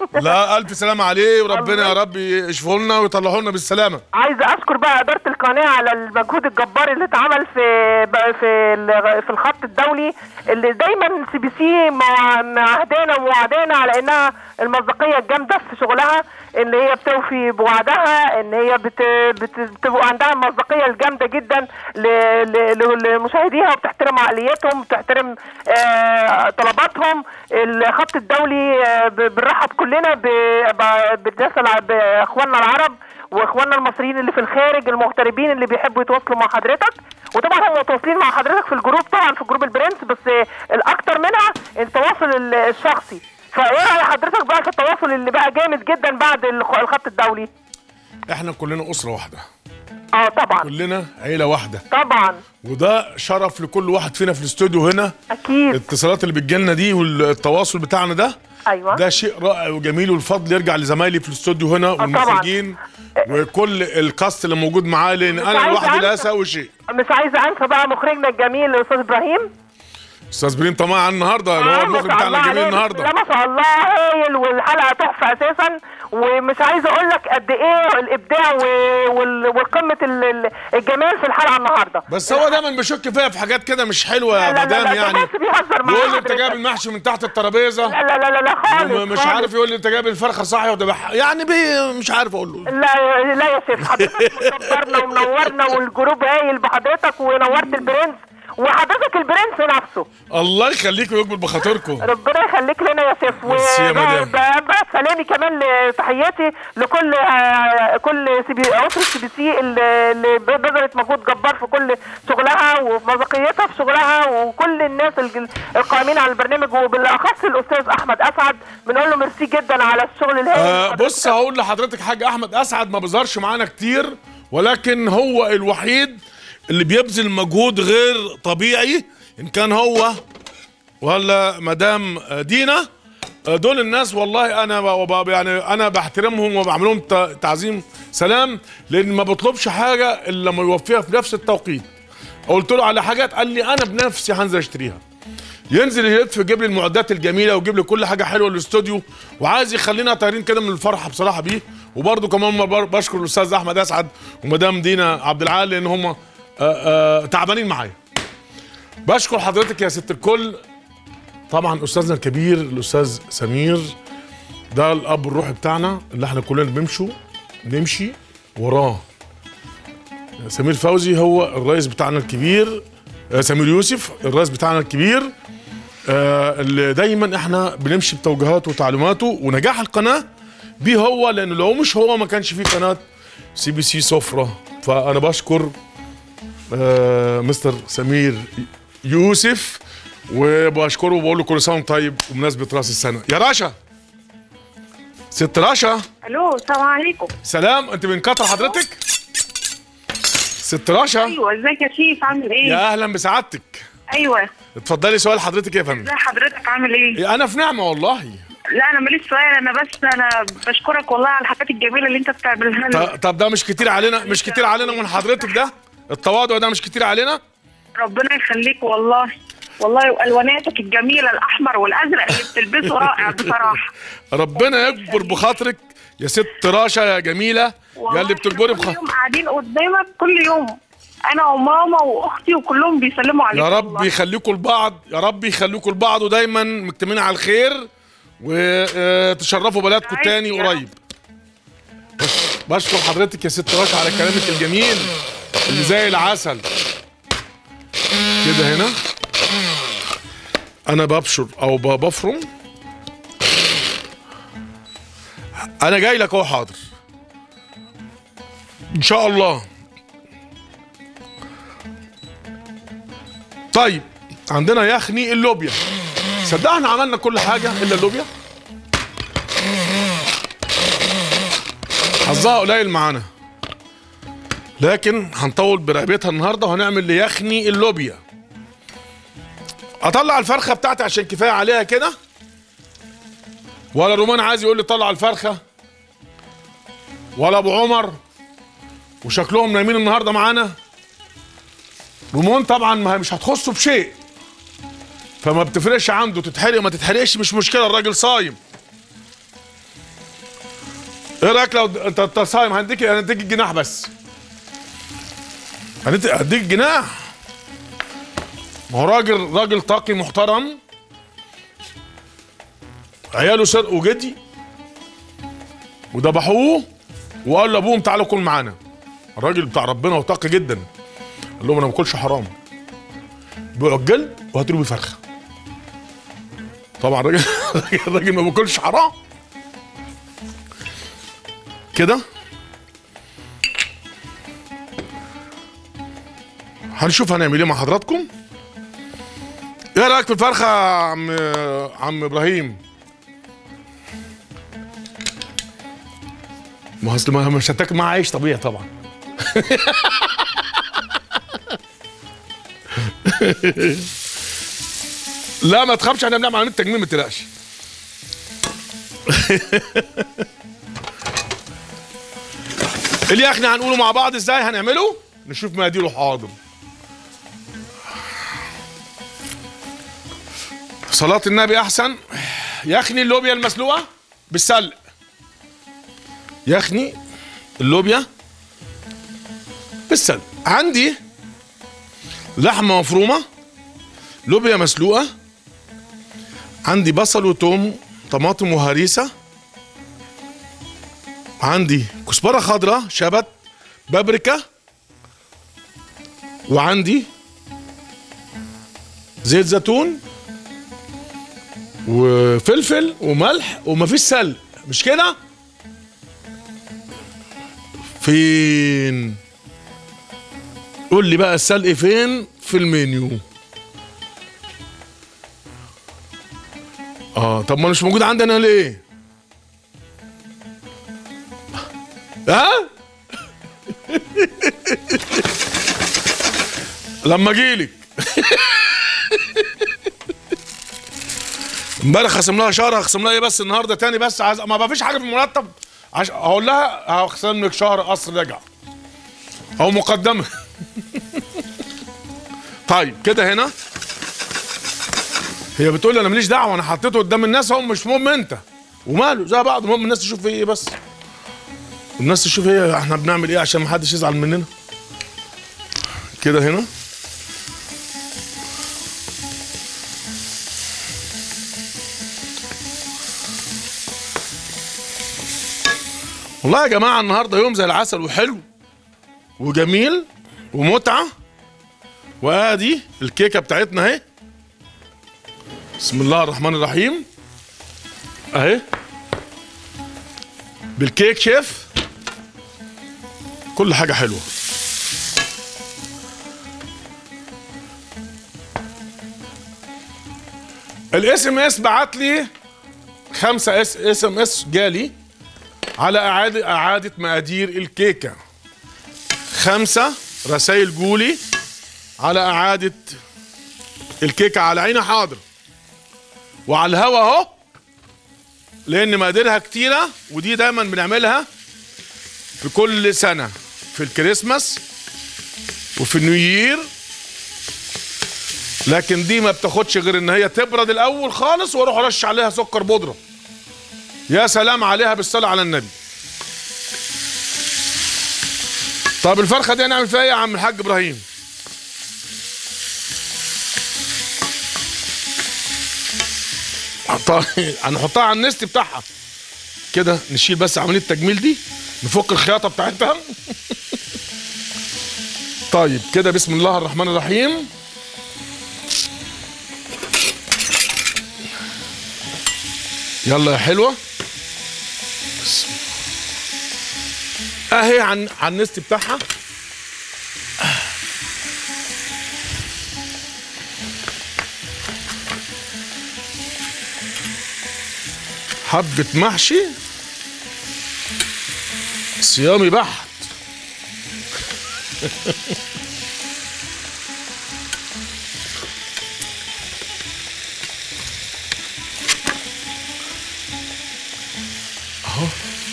لا الف سلامه عليه وربنا يا رب يشفيه لنا ويطلعه لنا بالسلامه عايزه اشكر بقى اداره القناه على المجهود الجبار اللي اتعمل في بقى في ال- في الخط الدولي اللي دايما سي بي سي معهدانا وموعدانا على انها المصداقيه الجامده في شغلها ان هي بتوفي بوعدها ان هي بت بت بتبقى عندها المصداقيه الجامده جدا ل- ل- ل- لمشاهديها وبتحترم عقليتهم بتحترم آه، طلباتهم الخط الدولي آه، ب- بنرحب كلنا ب- ب- بالناس الع- باخواننا العرب واخواننا المصريين اللي في الخارج المغتربين اللي بيحبوا يتواصلوا مع حضرتك وطبعا هم متواصلين مع حضرتك في الجروب طبعا في جروب البرنس بس الاكتر منها التواصل ال- الشخصي فايه راي حضرتك بقى في التواصل اللي بقى جامد جدا بعد الخ- الخط الدولي احنا كلنا اسره واحده اه طبعا كلنا عيله واحده طبعا وده شرف لكل واحد فينا في الاستوديو هنا اكيد الاتصالات اللي بتجيلنا دي والتواصل بتاعنا ده ايوه ده شيء رائع وجميل والفضل يرجع لزمايلي في الاستوديو هنا والمخرجين وكل الكاست اللي موجود معاه لان انا عايزة لوحدي لا أنسى. اسوي شيء مش عايزه انسى بقى مخرجنا الجميل الاستاذ ابراهيم استاذ بريم طماع النهارده اللي هو آه، ما المخرج شاء بتاعنا الله الجميل عليه. النهارده لا ما شاء الله هايل والحلقه تحفه اساسا ومش عايزه اقول لك قد ايه الابداع و- وال- وقمه ال- ال- الجمال في الحلقه النهارده بس هو دايما بيشك فيها في حاجات كده مش حلوه يا لا، لا، لا، مدام ده يعني بس بيهزر معايا يقول لي انت حضرتك. جايب المحشي من تحت الترابيزه لا لا لا لا خالص ومش خالص. عارف يقول لي انت جايب الفرخه صاحيه وذبح يعني بي مش عارف اقول له لا لا يا شيخ حضرتك مكبرنا ومنورنا والجروب هايل بحضرتك ونورت البرنس وحضرتك البرنس نفسه الله يخليك ويقبل بخاطركم ربنا يخليك لنا يا شيف ميرسي يا مدام. وبقى سلامي كمان لتحياتي لكل آه، كل سي بي اسره سي بي سي اللي اللي بذلت مجهود جبار في كل شغلها وفي مذاقيتها في شغلها وكل الناس الج- القائمين على البرنامج وبالاخص الاستاذ احمد اسعد بنقول له ميرسي جدا على الشغل الهائل آه بص هقول لحضرتك حاجه احمد اسعد ما بيظهرش معانا كتير ولكن هو الوحيد اللي بيبذل مجهود غير طبيعي ان كان هو ولا مدام دينا آه، دول الناس والله انا ب- ب- يعني انا بحترمهم وبعمل لهم ت- تعظيم سلام لان ما بطلبش حاجه الا لما يوفيها في نفس التوقيت قلت له على حاجات قال لي انا بنفسي هنزل اشتريها ينزل يلف يجيب لي المعدات الجميله ويجيب لي كل حاجه حلوه للاستوديو وعايز يخلينا طايرين كده من الفرحه بصراحه بيه وبرده كمان ما بر- بشكر الاستاذ احمد اسعد ومدام دينا عبد العال لان هم آه، آه، تعبانين معايا بشكر حضرتك يا ست الكل طبعا استاذنا الكبير الاستاذ سمير ده الاب الروحي بتاعنا اللي احنا كلنا بنمشوا نمشي وراه سمير فوزي هو الرئيس بتاعنا الكبير آه، سمير يوسف الرئيس بتاعنا الكبير آه، اللي دايما احنا بنمشي بتوجيهاته وتعليماته ونجاح القناه بيه هو لان لو مش هو ما كانش في قناه سي بي سي سفره فانا بشكر آه، مستر سمير يوسف وبشكره وبقول له كل سنه وأنت طيب بمناسبه راس السنه يا رشا ست رشا الو السلام عليكم سلام انت من قطر حضرتك ست رشا ايوه ازيك يا شيف عامل ايه يا اهلا بسعادتك ايوه اتفضلي سؤال حضرتك يا فندم ازي حضرتك عامل ايه انا في نعمه والله لا انا ماليش سؤال انا بس انا بشكرك والله على الحاجات الجميله اللي انت بتعملها لنا ط- طب ده مش كتير علينا مش كتير علينا من حضرتك ده التواضع ده مش كتير علينا ربنا يخليك والله والله والواناتك الجميله الاحمر والازرق اللي بتلبسه رائع بصراحه ربنا يكبر بخاطرك يا ست راشا يا جميله يا اللي بتكبري كل بخاطرك يوم قاعدين قدامك كل يوم انا وماما واختي وكلهم بيسلموا عليك يا رب والله. يخليكم لبعض يا رب يخليكم لبعض ودايما مجتمعين على الخير وتشرفوا بلدكم تاني قريب بش- بشكر حضرتك يا ست رشا على كلامك الجميل اللي زي العسل كده هنا انا ببشر او ب- بفرم انا جاي لك اهو حاضر ان شاء الله طيب عندنا يخني اللوبيا صدق احنا عملنا كل حاجه الا اللوبيا حظها قليل معانا لكن هنطول برقبتها النهارده وهنعمل ليخني اللوبيا اطلع الفرخه بتاعتي عشان كفايه عليها كده ولا رومان عايز يقول لي طلع الفرخه ولا ابو عمر وشكلهم نايمين النهارده معانا رومون طبعا ما مش هتخصه بشيء فما بتفرقش عنده تتحرق ما تتحرقش مش مشكله الراجل صايم ايه رايك لو انت انت صايم هنديك هنديك الجناح بس هنديك هديك الجناح ما هو راجل راجل طاقي محترم عياله سرقوا جدي وذبحوه وقال لابوهم تعالوا كل معانا الراجل بتاع ربنا وطاقي جدا قال لهم انا ما باكلش حرام بيعوا الجلد وهاتوا لي فرخه طبعا الراجل الراجل ما بياكلش حرام كده هنشوف هنعمل ايه مع حضراتكم ايه رايك في الفرخه يا عم عم ابراهيم ما هو اصل ما مش هتاكل معاه عيش طبيعي طبعا لا ما تخافش احنا بنعمل عمليه تجميل ما تقلقش اليخني هنقوله مع بعض ازاي هنعمله نشوف مقاديره حاضر صلاة النبي أحسن يخني اللوبيا المسلوقة بالسلق يخني اللوبيا بالسلق عندي لحمة مفرومة لوبيا مسلوقة عندي بصل وتوم طماطم وهريسة عندي كزبرة خضراء شبت بابريكا وعندي زيت زيتون وفلفل وملح ومفيش سلق مش كده فين قول لي بقى السلق فين في المنيو اه طب ما مش موجود عندنا ليه ها لما اجيلك امبارح خصم لها شهر هخصم لها ايه بس النهارده تاني بس عايز ما فيش حاجه في المرتب عش... هقول لها هخصم لك شهر قصر رجع او مقدمه طيب كده هنا هي بتقول لي انا ماليش دعوه انا حطيته قدام الناس هو مش مهم انت وماله زي بعض المهم الناس تشوف فيه ايه بس الناس تشوف ايه احنا بنعمل ايه عشان ما حدش يزعل مننا كده هنا والله يا جماعه النهارده يوم زي العسل وحلو وجميل ومتعه وادي الكيكه بتاعتنا اهي بسم الله الرحمن الرحيم اهي بالكيك شيف كل حاجه حلوه الاس ام اس بعت لي خمسة اس اس ام اس جالي على اعاده اعاده مقادير الكيكه خمسة رسائل جولي على اعاده الكيكه على عيني حاضر وعلى الهوا اهو لان مقاديرها كتيره ودي دايما بنعملها في كل سنه في الكريسماس وفي النيو يير لكن دي ما بتاخدش غير ان هي تبرد الاول خالص واروح ارش عليها سكر بودره يا سلام عليها بالصلاه على النبي طب الفرخه دي هنعمل فيها ايه يا عم الحاج ابراهيم حطها هنحطها على النست بتاعها كده نشيل بس عمليه التجميل دي نفك الخياطه بتاعتها طيب كده بسم الله الرحمن الرحيم يلا يا حلوه بسم الله. اهي عن عن النست بتاعها حبة محشي صيامي بحت اهو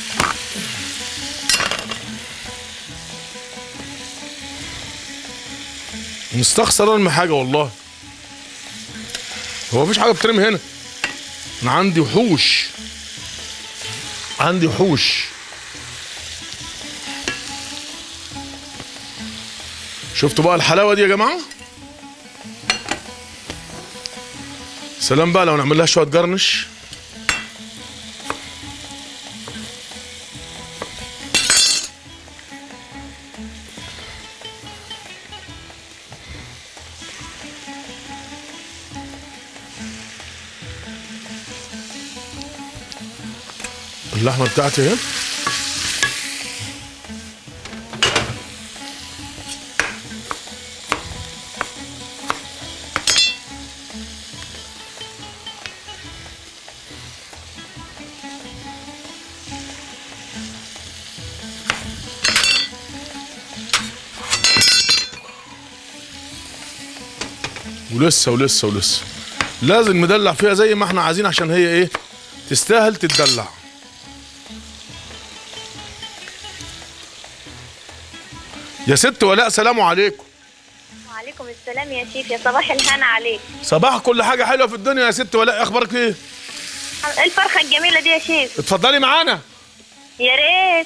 مستخسر ارمي حاجه والله هو مفيش حاجه بترمي هنا انا عندي وحوش عندي وحوش شفتوا بقى الحلاوه دي يا جماعه سلام بقى لو نعمل لها شويه جرنش اللحمه بتاعتي اهي ولسه ولسه ولسه لازم ندلع فيها زي ما احنا عايزين عشان هي ايه تستاهل تتدلع يا ست ولاء سلام عليكم وعليكم السلام يا شيف يا صباح الهنا عليك صباح كل حاجه حلوه في الدنيا يا ست ولاء اخبارك ايه الفرخة الجميلة دي يا شيف اتفضلي معانا يا ريت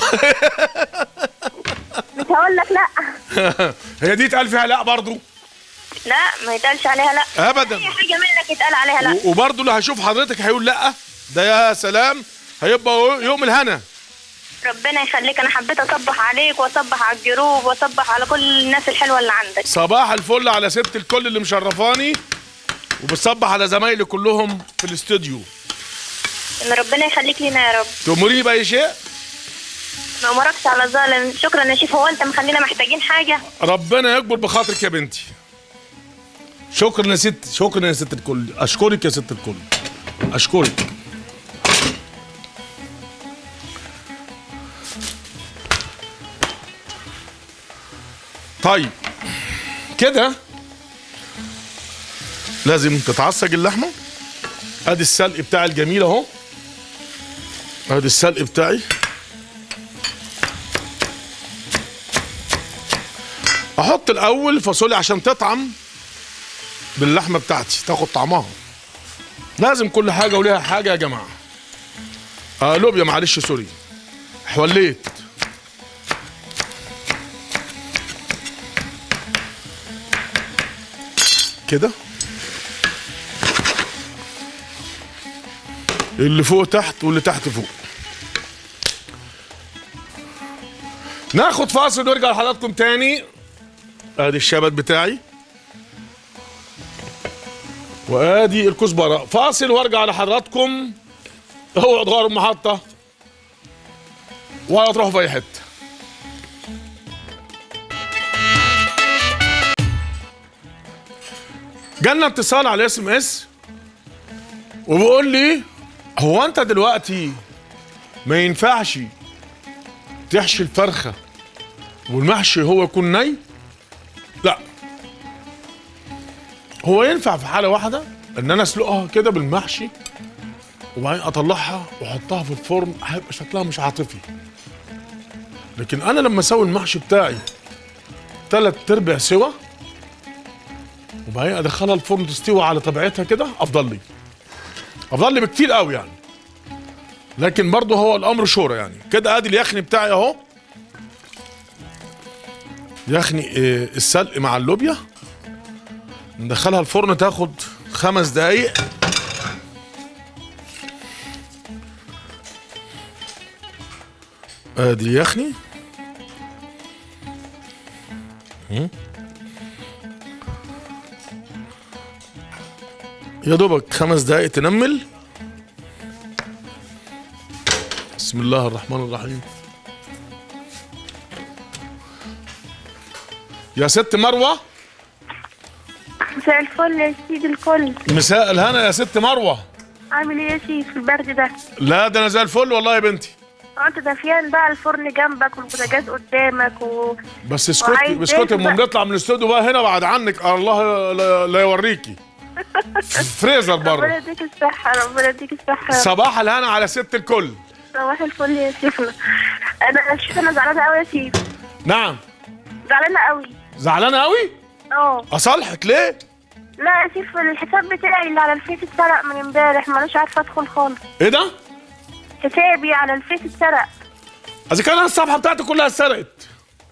مش هقول لك لا هي دي اتقال فيها لا برضو لا ما يتقالش عليها لا ابدا اي حاجة منك يتقال عليها لا و- وبرضو اللي هيشوف حضرتك هيقول لا ده يا سلام هيبقى يوم الهنا ربنا يخليك انا حبيت اصبح عليك واصبح على الجروب واصبح على كل الناس الحلوة اللي عندك صباح الفل على ست الكل اللي مشرفاني وبتصبح على زمايلي كلهم في الاستوديو ان ربنا يخليك لينا يا رب تأمريني بأي شيء ما امركش على ظالم شكرا يا شيف هو انت مخلينا محتاجين حاجة ربنا يكبر بخاطرك يا بنتي شكرا يا ست شكرا يا ست الكل اشكرك يا ست الكل اشكرك طيب كده لازم تتعصج اللحمه ادي السلق بتاعي الجميل اهو ادي السلق بتاعي احط الاول فاصوليا عشان تطعم باللحمه بتاعتي تاخد طعمها لازم كل حاجه وليها حاجه يا جماعه آه لوبيا معلش سوري حوليت كده اللي فوق تحت واللي تحت فوق ناخد فاصل ونرجع لحضراتكم تاني ادي الشبت بتاعي وادي الكزبره فاصل وارجع لحضراتكم اوعوا تغيروا المحطه ولا تروحوا في اي حته جالنا اتصال على اس ام اس وبيقول لي هو انت دلوقتي ما ينفعش تحشي الفرخه والمحشي هو يكون ني لا هو ينفع في حاله واحده ان انا اسلقها كده بالمحشي وبعدين اطلعها واحطها في الفرن هيبقى شكلها مش عاطفي لكن انا لما اسوي المحشي بتاعي تلات ارباع سوا وبعدين ادخلها الفرن تستوي على طبيعتها كده افضل لي افضل لي بكتير قوي يعني لكن برضه هو الامر شورى يعني كده ادي اليخني بتاعي اهو يخني آه، السلق مع اللوبيا ندخلها الفرن تاخد خمس دقايق ادي اليخني مم. يا دوبك خمس دقايق تنمل بسم الله الرحمن الرحيم يا ست مروه مساء الفل يا سيدي الكل مساء الهنا يا ست مروه عامل ايه يا شيف في البرد ده لا ده انا زي الفل والله يا بنتي اه انت دافيان بقى الفرن جنبك والبوتاجاز قدامك و... بس اسكتي وعايز اسكتي إيه اما بقى؟ نطلع من الاستوديو بقى هنا بعد عنك الله لا, لا يوريكي فريزر ربنا بره يديك الصحة ربنا يديك الصحة صباح الهنا على ست الكل صباح الفل يا شيفنا انا شوف انا زعلانة قوي يا شيف نعم زعلانة قوي زعلانه قوي اه اصالحك ليه لا يا شيف الحساب بتاعي اللي على الفيس اتسرق من امبارح مانيش عارفة ادخل خالص ايه ده حسابي على الفيس اتسرق اذا كان أنا الصفحه بتاعتي كلها اتسرقت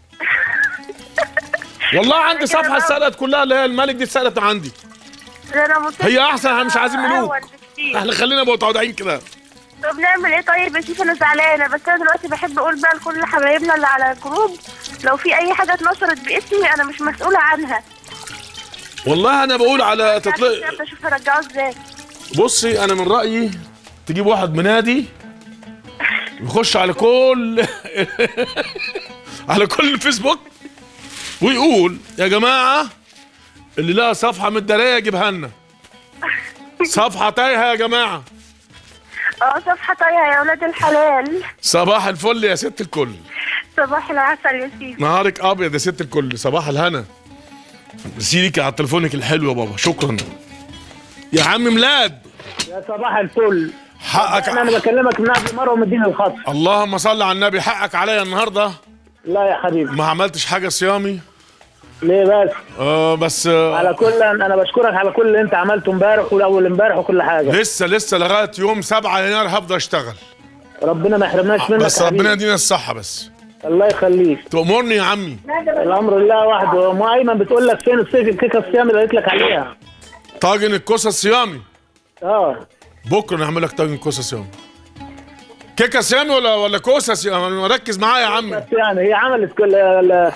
والله عندي صفحه اتسرقت كلها اللي هي الملك دي اتسرقت عندي ده انا مصيبة هي احسن احنا مش عايزين ملوك أهون بكتير. احنا خلينا متواضعين كده طب نعمل ايه طيب يا شيف انا زعلانه بس انا دلوقتي بحب اقول بقى لكل حبايبنا اللي على الجروب لو في اي حاجه اتنشرت باسمي انا مش مسؤوله عنها والله انا بقول على تطلق عشان اشوف هرجعه ازاي بصي انا من رايي تجيب واحد منادي يخش على كل على كل الفيسبوك ويقول يا جماعه اللي لها صفحه متداريه يجيبها لنا صفحه تايهه يا جماعه اه صفحه طايحه يا ولاد الحلال صباح الفل يا ست الكل صباح العسل يا سيدي نهارك ابيض يا ست الكل صباح الهنا سيدك على تليفونك الحلو يا بابا شكرا يا عم ميلاد يا صباح الفل حقك انا انا بكلمك من قبل مره ومديني الخط اللهم صل على النبي حقك عليا النهارده لا يا حبيبي ما عملتش حاجه صيامي ليه بس اه بس آه على كل انا بشكرك على كل اللي انت عملته امبارح والاول امبارح وكل حاجه لسه لسه لغايه يوم 7 يناير هفضل اشتغل ربنا ما يحرمناش منك بس يا ربنا حبيبي. يدينا الصحه بس الله يخليك تأمرني يا عمي الامر لله وحده ام ايمن بتقول لك فين الصيف الكيكه الصيام اللي قلت لك عليها طاجن الكوسه الصيامي اه بكره نعمل لك طاجن كوسه صيامي كيكه صيامي ولا ولا كوسه صيامي ركز معايا يا عمي بس يعني هي عملت كل ال-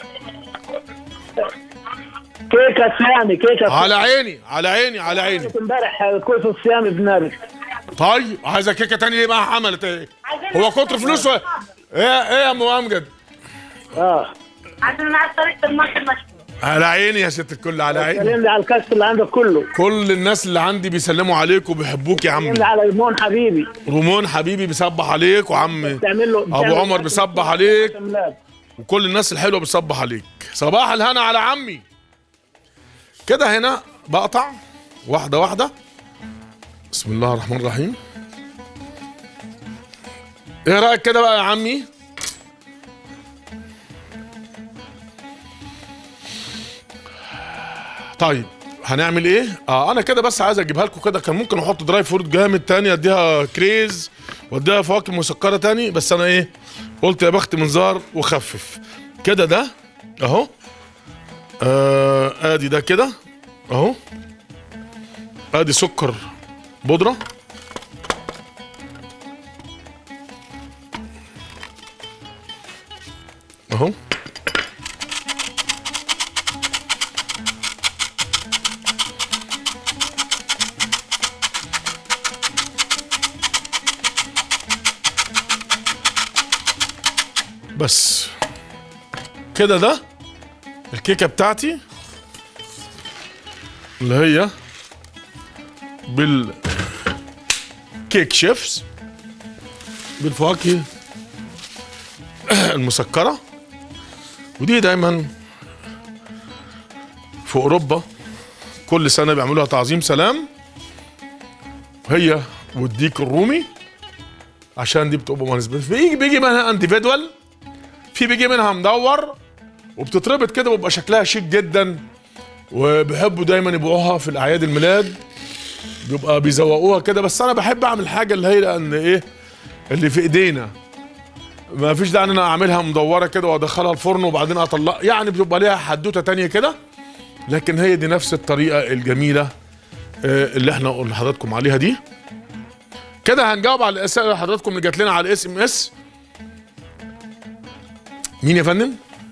كيكه صيامي كيكه على عيني على عيني على عيني عملت امبارح كوسه الصيام بنابل طيب عايزه كيكه تانية ايه بقى عملت ايه هو كتر فلوس ولا ايه ايه يا ام امجد اه عشان انا عارفه طريقه المصر المشهور على عيني يا ست الكل على عيني كلمني على الكاست اللي عندك كله كل الناس اللي عندي بيسلموا عليك وبيحبوك يا عمي كلمني على ريمون حبيبي رمون حبيبي بيصبح عليك وعم بتعمل له ابو عمر بيصبح عليك وكل الناس الحلوه بتصبح عليك صباح الهنا على عمي كده هنا بقطع واحده واحده بسم الله الرحمن الرحيم ايه رايك كده بقى يا عمي طيب هنعمل ايه اه انا كده بس عايز اجيبها لكم كده كان ممكن احط دراي فروت جامد تاني اديها كريز واديها فواكه مسكره تاني بس انا ايه قلت يا بخت منظار وخفف كده ده اهو آه ادي ده كده اهو ادي سكر بودره بس كده ده الكيكه بتاعتي اللي هي بالكيك شيفس بالفواكه المسكره ودي دايما في اوروبا كل سنه بيعملوها تعظيم سلام هي والديك الرومي عشان دي بتبقى مناسبة في بيجي منها انديفيدوال في بيجي منها مدور وبتتربط كده وبيبقى شكلها شيك جدا وبيحبوا دايما يبيعوها في الاعياد الميلاد بيبقى بيزوقوها كده بس انا بحب اعمل حاجه اللي هي لان ايه اللي في ايدينا ما فيش داعي ان انا اعملها مدوره كده وادخلها الفرن وبعدين اطلع يعني بيبقى ليها حدوته تانية كده لكن هي دي نفس الطريقه الجميله آه، اللي احنا قلنا لحضراتكم عليها دي كده هنجاوب على الاسئله اللي حضراتكم اللي جات لنا على الاس ام اس مين يا فندم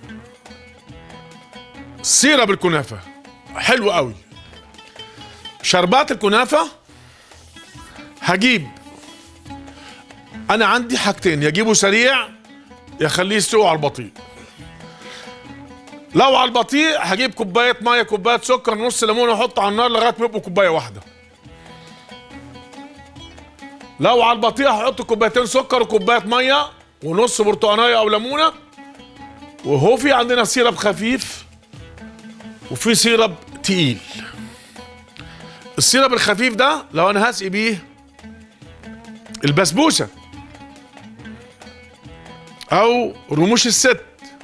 سيره بالكنافه حلو قوي شربات الكنافه هجيب انا عندي حاجتين يجيبه سريع يا خليه يستوي على البطيء لو على البطيء هجيب كوبايه ميه كوبايه سكر نص ليمون واحطه على النار لغايه ما يبقوا كوبايه واحده لو على البطيء هحط كوبايتين سكر وكوبايه ميه ونص برتقانيه او ليمونه وهو في عندنا سيرب خفيف وفي سيرب تقيل السيرب الخفيف ده لو انا هسقي بيه البسبوسه او رموش الست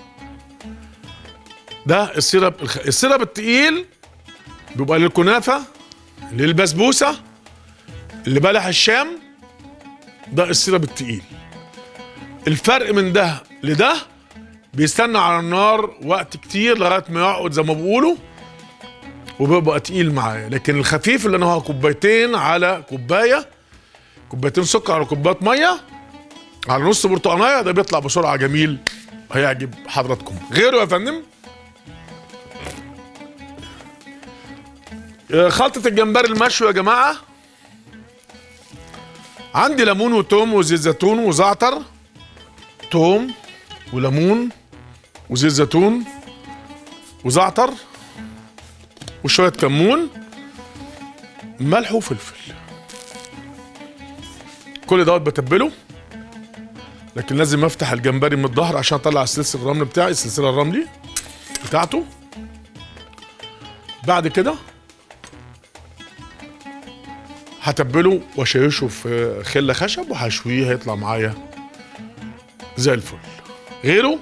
ده السيرب الخ... السيرب التقيل بيبقى للكنافه للبسبوسه لبلح الشام ده السيرب التقيل الفرق من ده لده بيستنى على النار وقت كتير لغايه ما يقعد زي ما بيقولوا وبيبقى تقيل معايا لكن الخفيف اللي انا هو كوبايتين على كوبايه كوبايتين سكر على كوبايه ميه على نص برتقانيه ده بيطلع بسرعه جميل هيعجب حضراتكم غيره يا فندم آه، خلطة الجمبري المشوي يا جماعة عندي ليمون وتوم وزيت زيتون وزعتر توم وليمون وزيت زيتون وزعتر وشوية كمون ملح وفلفل كل دوت بتبله لكن لازم افتح الجمبري من الظهر عشان اطلع السلسله الرمل بتاعي السلسله الرملي بتاعته بعد كده هتبله واشيشه في خله خشب وهشويه هيطلع معايا زي الفل غيره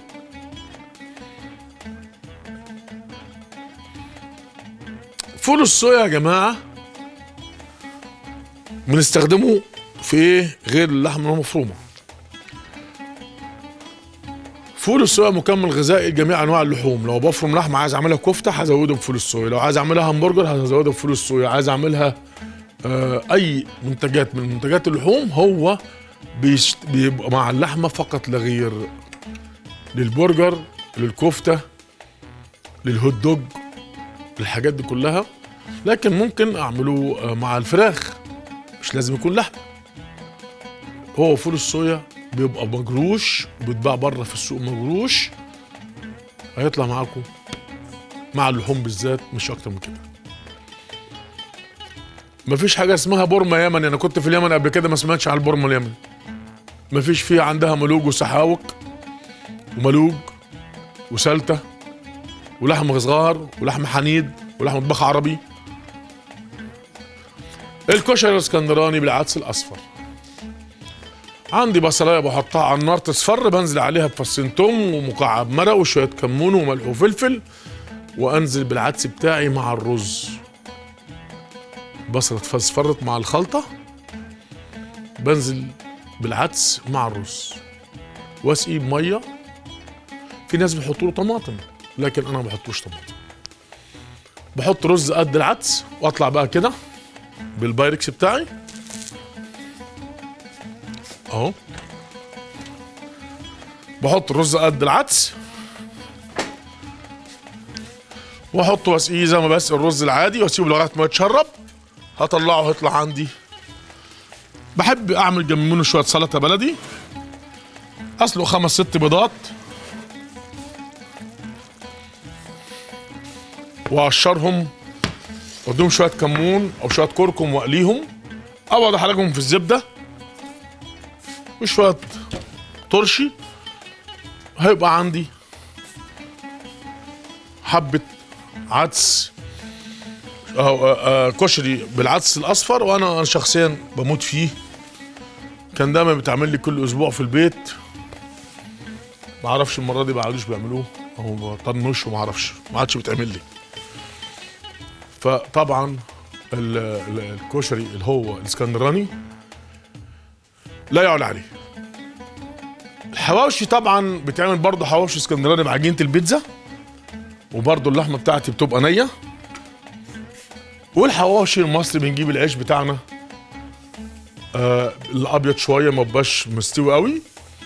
فول الصويا يا جماعه بنستخدمه في ايه غير اللحمه المفرومه فول الصويا مكمل غذائي لجميع انواع اللحوم لو بفرم لحمه عايز اعملها كفته هزوده بفول الصويا لو عايز اعملها همبرجر هزوده بفول الصويا عايز اعملها آه اي منتجات من منتجات اللحوم هو بيشت... بيبقى مع اللحمه فقط لا غير للبرجر للكفته للهوت دوج الحاجات دي كلها لكن ممكن اعمله آه، مع الفراخ مش لازم يكون لحمه هو فول الصويا بيبقى مجروش وبيتباع بره في السوق مجروش هيطلع معاكم مع اللحوم بالذات مش اكتر من كده مفيش حاجه اسمها بورما يمني انا كنت في اليمن قبل كده ما سمعتش عن البورما اليمني مفيش فيها عندها ملوج وسحاوك وملوج وسلته ولحم غزغار ولحم حنيد ولحم طباخ عربي الكشري الاسكندراني بالعدس الاصفر عندي بصلايه بحطها على النار تصفر بنزل عليها بفصين توم ومكعب مرق وشويه كمون وملح وفلفل وانزل بالعدس بتاعي مع الرز بصله اصفرت مع الخلطه بنزل بالعدس مع الرز واسقيه بميه في ناس بيحطوا له طماطم لكن انا ما بحطوش طماطم بحط رز قد العدس واطلع بقى كده بالبايركس بتاعي اهو بحط الرز قد العدس واحطه واسقيه زي ما بسقي الرز العادي واسيبه لغايه ما يتشرب هطلعه هيطلع عندي بحب اعمل جنب منه شويه سلطه بلدي اسلق خمس ست بيضات واقشرهم واديهم شويه كمون او شويه كركم واقليهم اقعد احرجهم في الزبده وشويه ترشي هيبقى عندي حبه عدس أو آه، آه، كشري بالعدس الاصفر وانا أنا شخصيا بموت فيه كان دايما بيتعمل لي كل اسبوع في البيت ما اعرفش المره دي ما عادوش بيعملوه او طنش وما اعرفش ما عادش بيتعمل لي فطبعا ال- ال- الكشري اللي هو الاسكندراني لا يعلى عليه الحواوشي طبعا بيتعمل برضه حواوشي اسكندراني بعجينه البيتزا وبرضه اللحمه بتاعتي بتبقى نيه والحواوشي المصري بنجيب العيش بتاعنا آه الابيض شويه ما بقاش مستوي قوي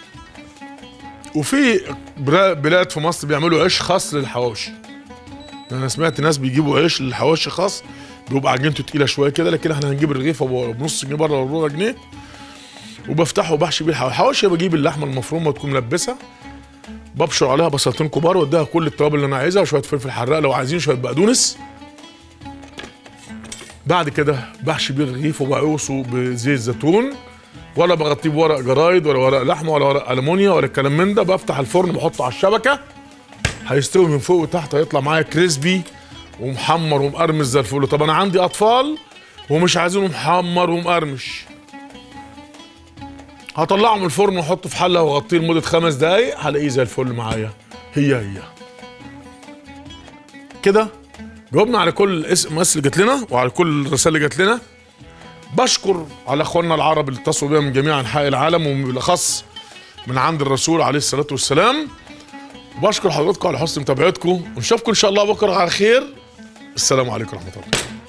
وفي برا- بلاد في مصر بيعملوا عيش خاص للحواوشي انا سمعت ناس بيجيبوا عيش للحواوشي خاص بيبقى عجينته تقيله شويه كده لكن احنا هنجيب الرغيف أبو- بنص جنيه بره ولا ربع جنيه وبفتحه وبحشي بيه الحواوشي الحواوشي بجيب اللحمه المفرومه تكون ملبسه ببشر عليها بصلتين كبار واديها كل التوابل اللي انا عايزها وشويه فلفل حراق لو عايزين شويه بقدونس بعد كده بحشي بيه الرغيف وبقوسه بزيت زيتون ولا بغطيه بورق جرايد ولا ورق لحمه ولا ورق المونيا ولا الكلام من ده بفتح الفرن بحطه على الشبكه هيستوي من فوق وتحت هيطلع معايا كريسبي ومحمر ومقرمش زي الفل طب انا عندي اطفال ومش عايزينه محمر ومقرمش هطلعه من الفرن واحطه في حله واغطيه لمده خمس دقايق هلاقيه زي الفل معايا هي هي كده جاوبنا على كل الاس ام اس اللي جات لنا وعلى كل الرسائل اللي جات لنا بشكر على اخواننا العرب اللي اتصلوا بينا من جميع انحاء العالم وبالاخص من عند الرسول عليه الصلاه والسلام وبشكر حضراتكم على حسن متابعتكم ونشوفكم ان شاء الله بكره على خير السلام عليكم ورحمه الله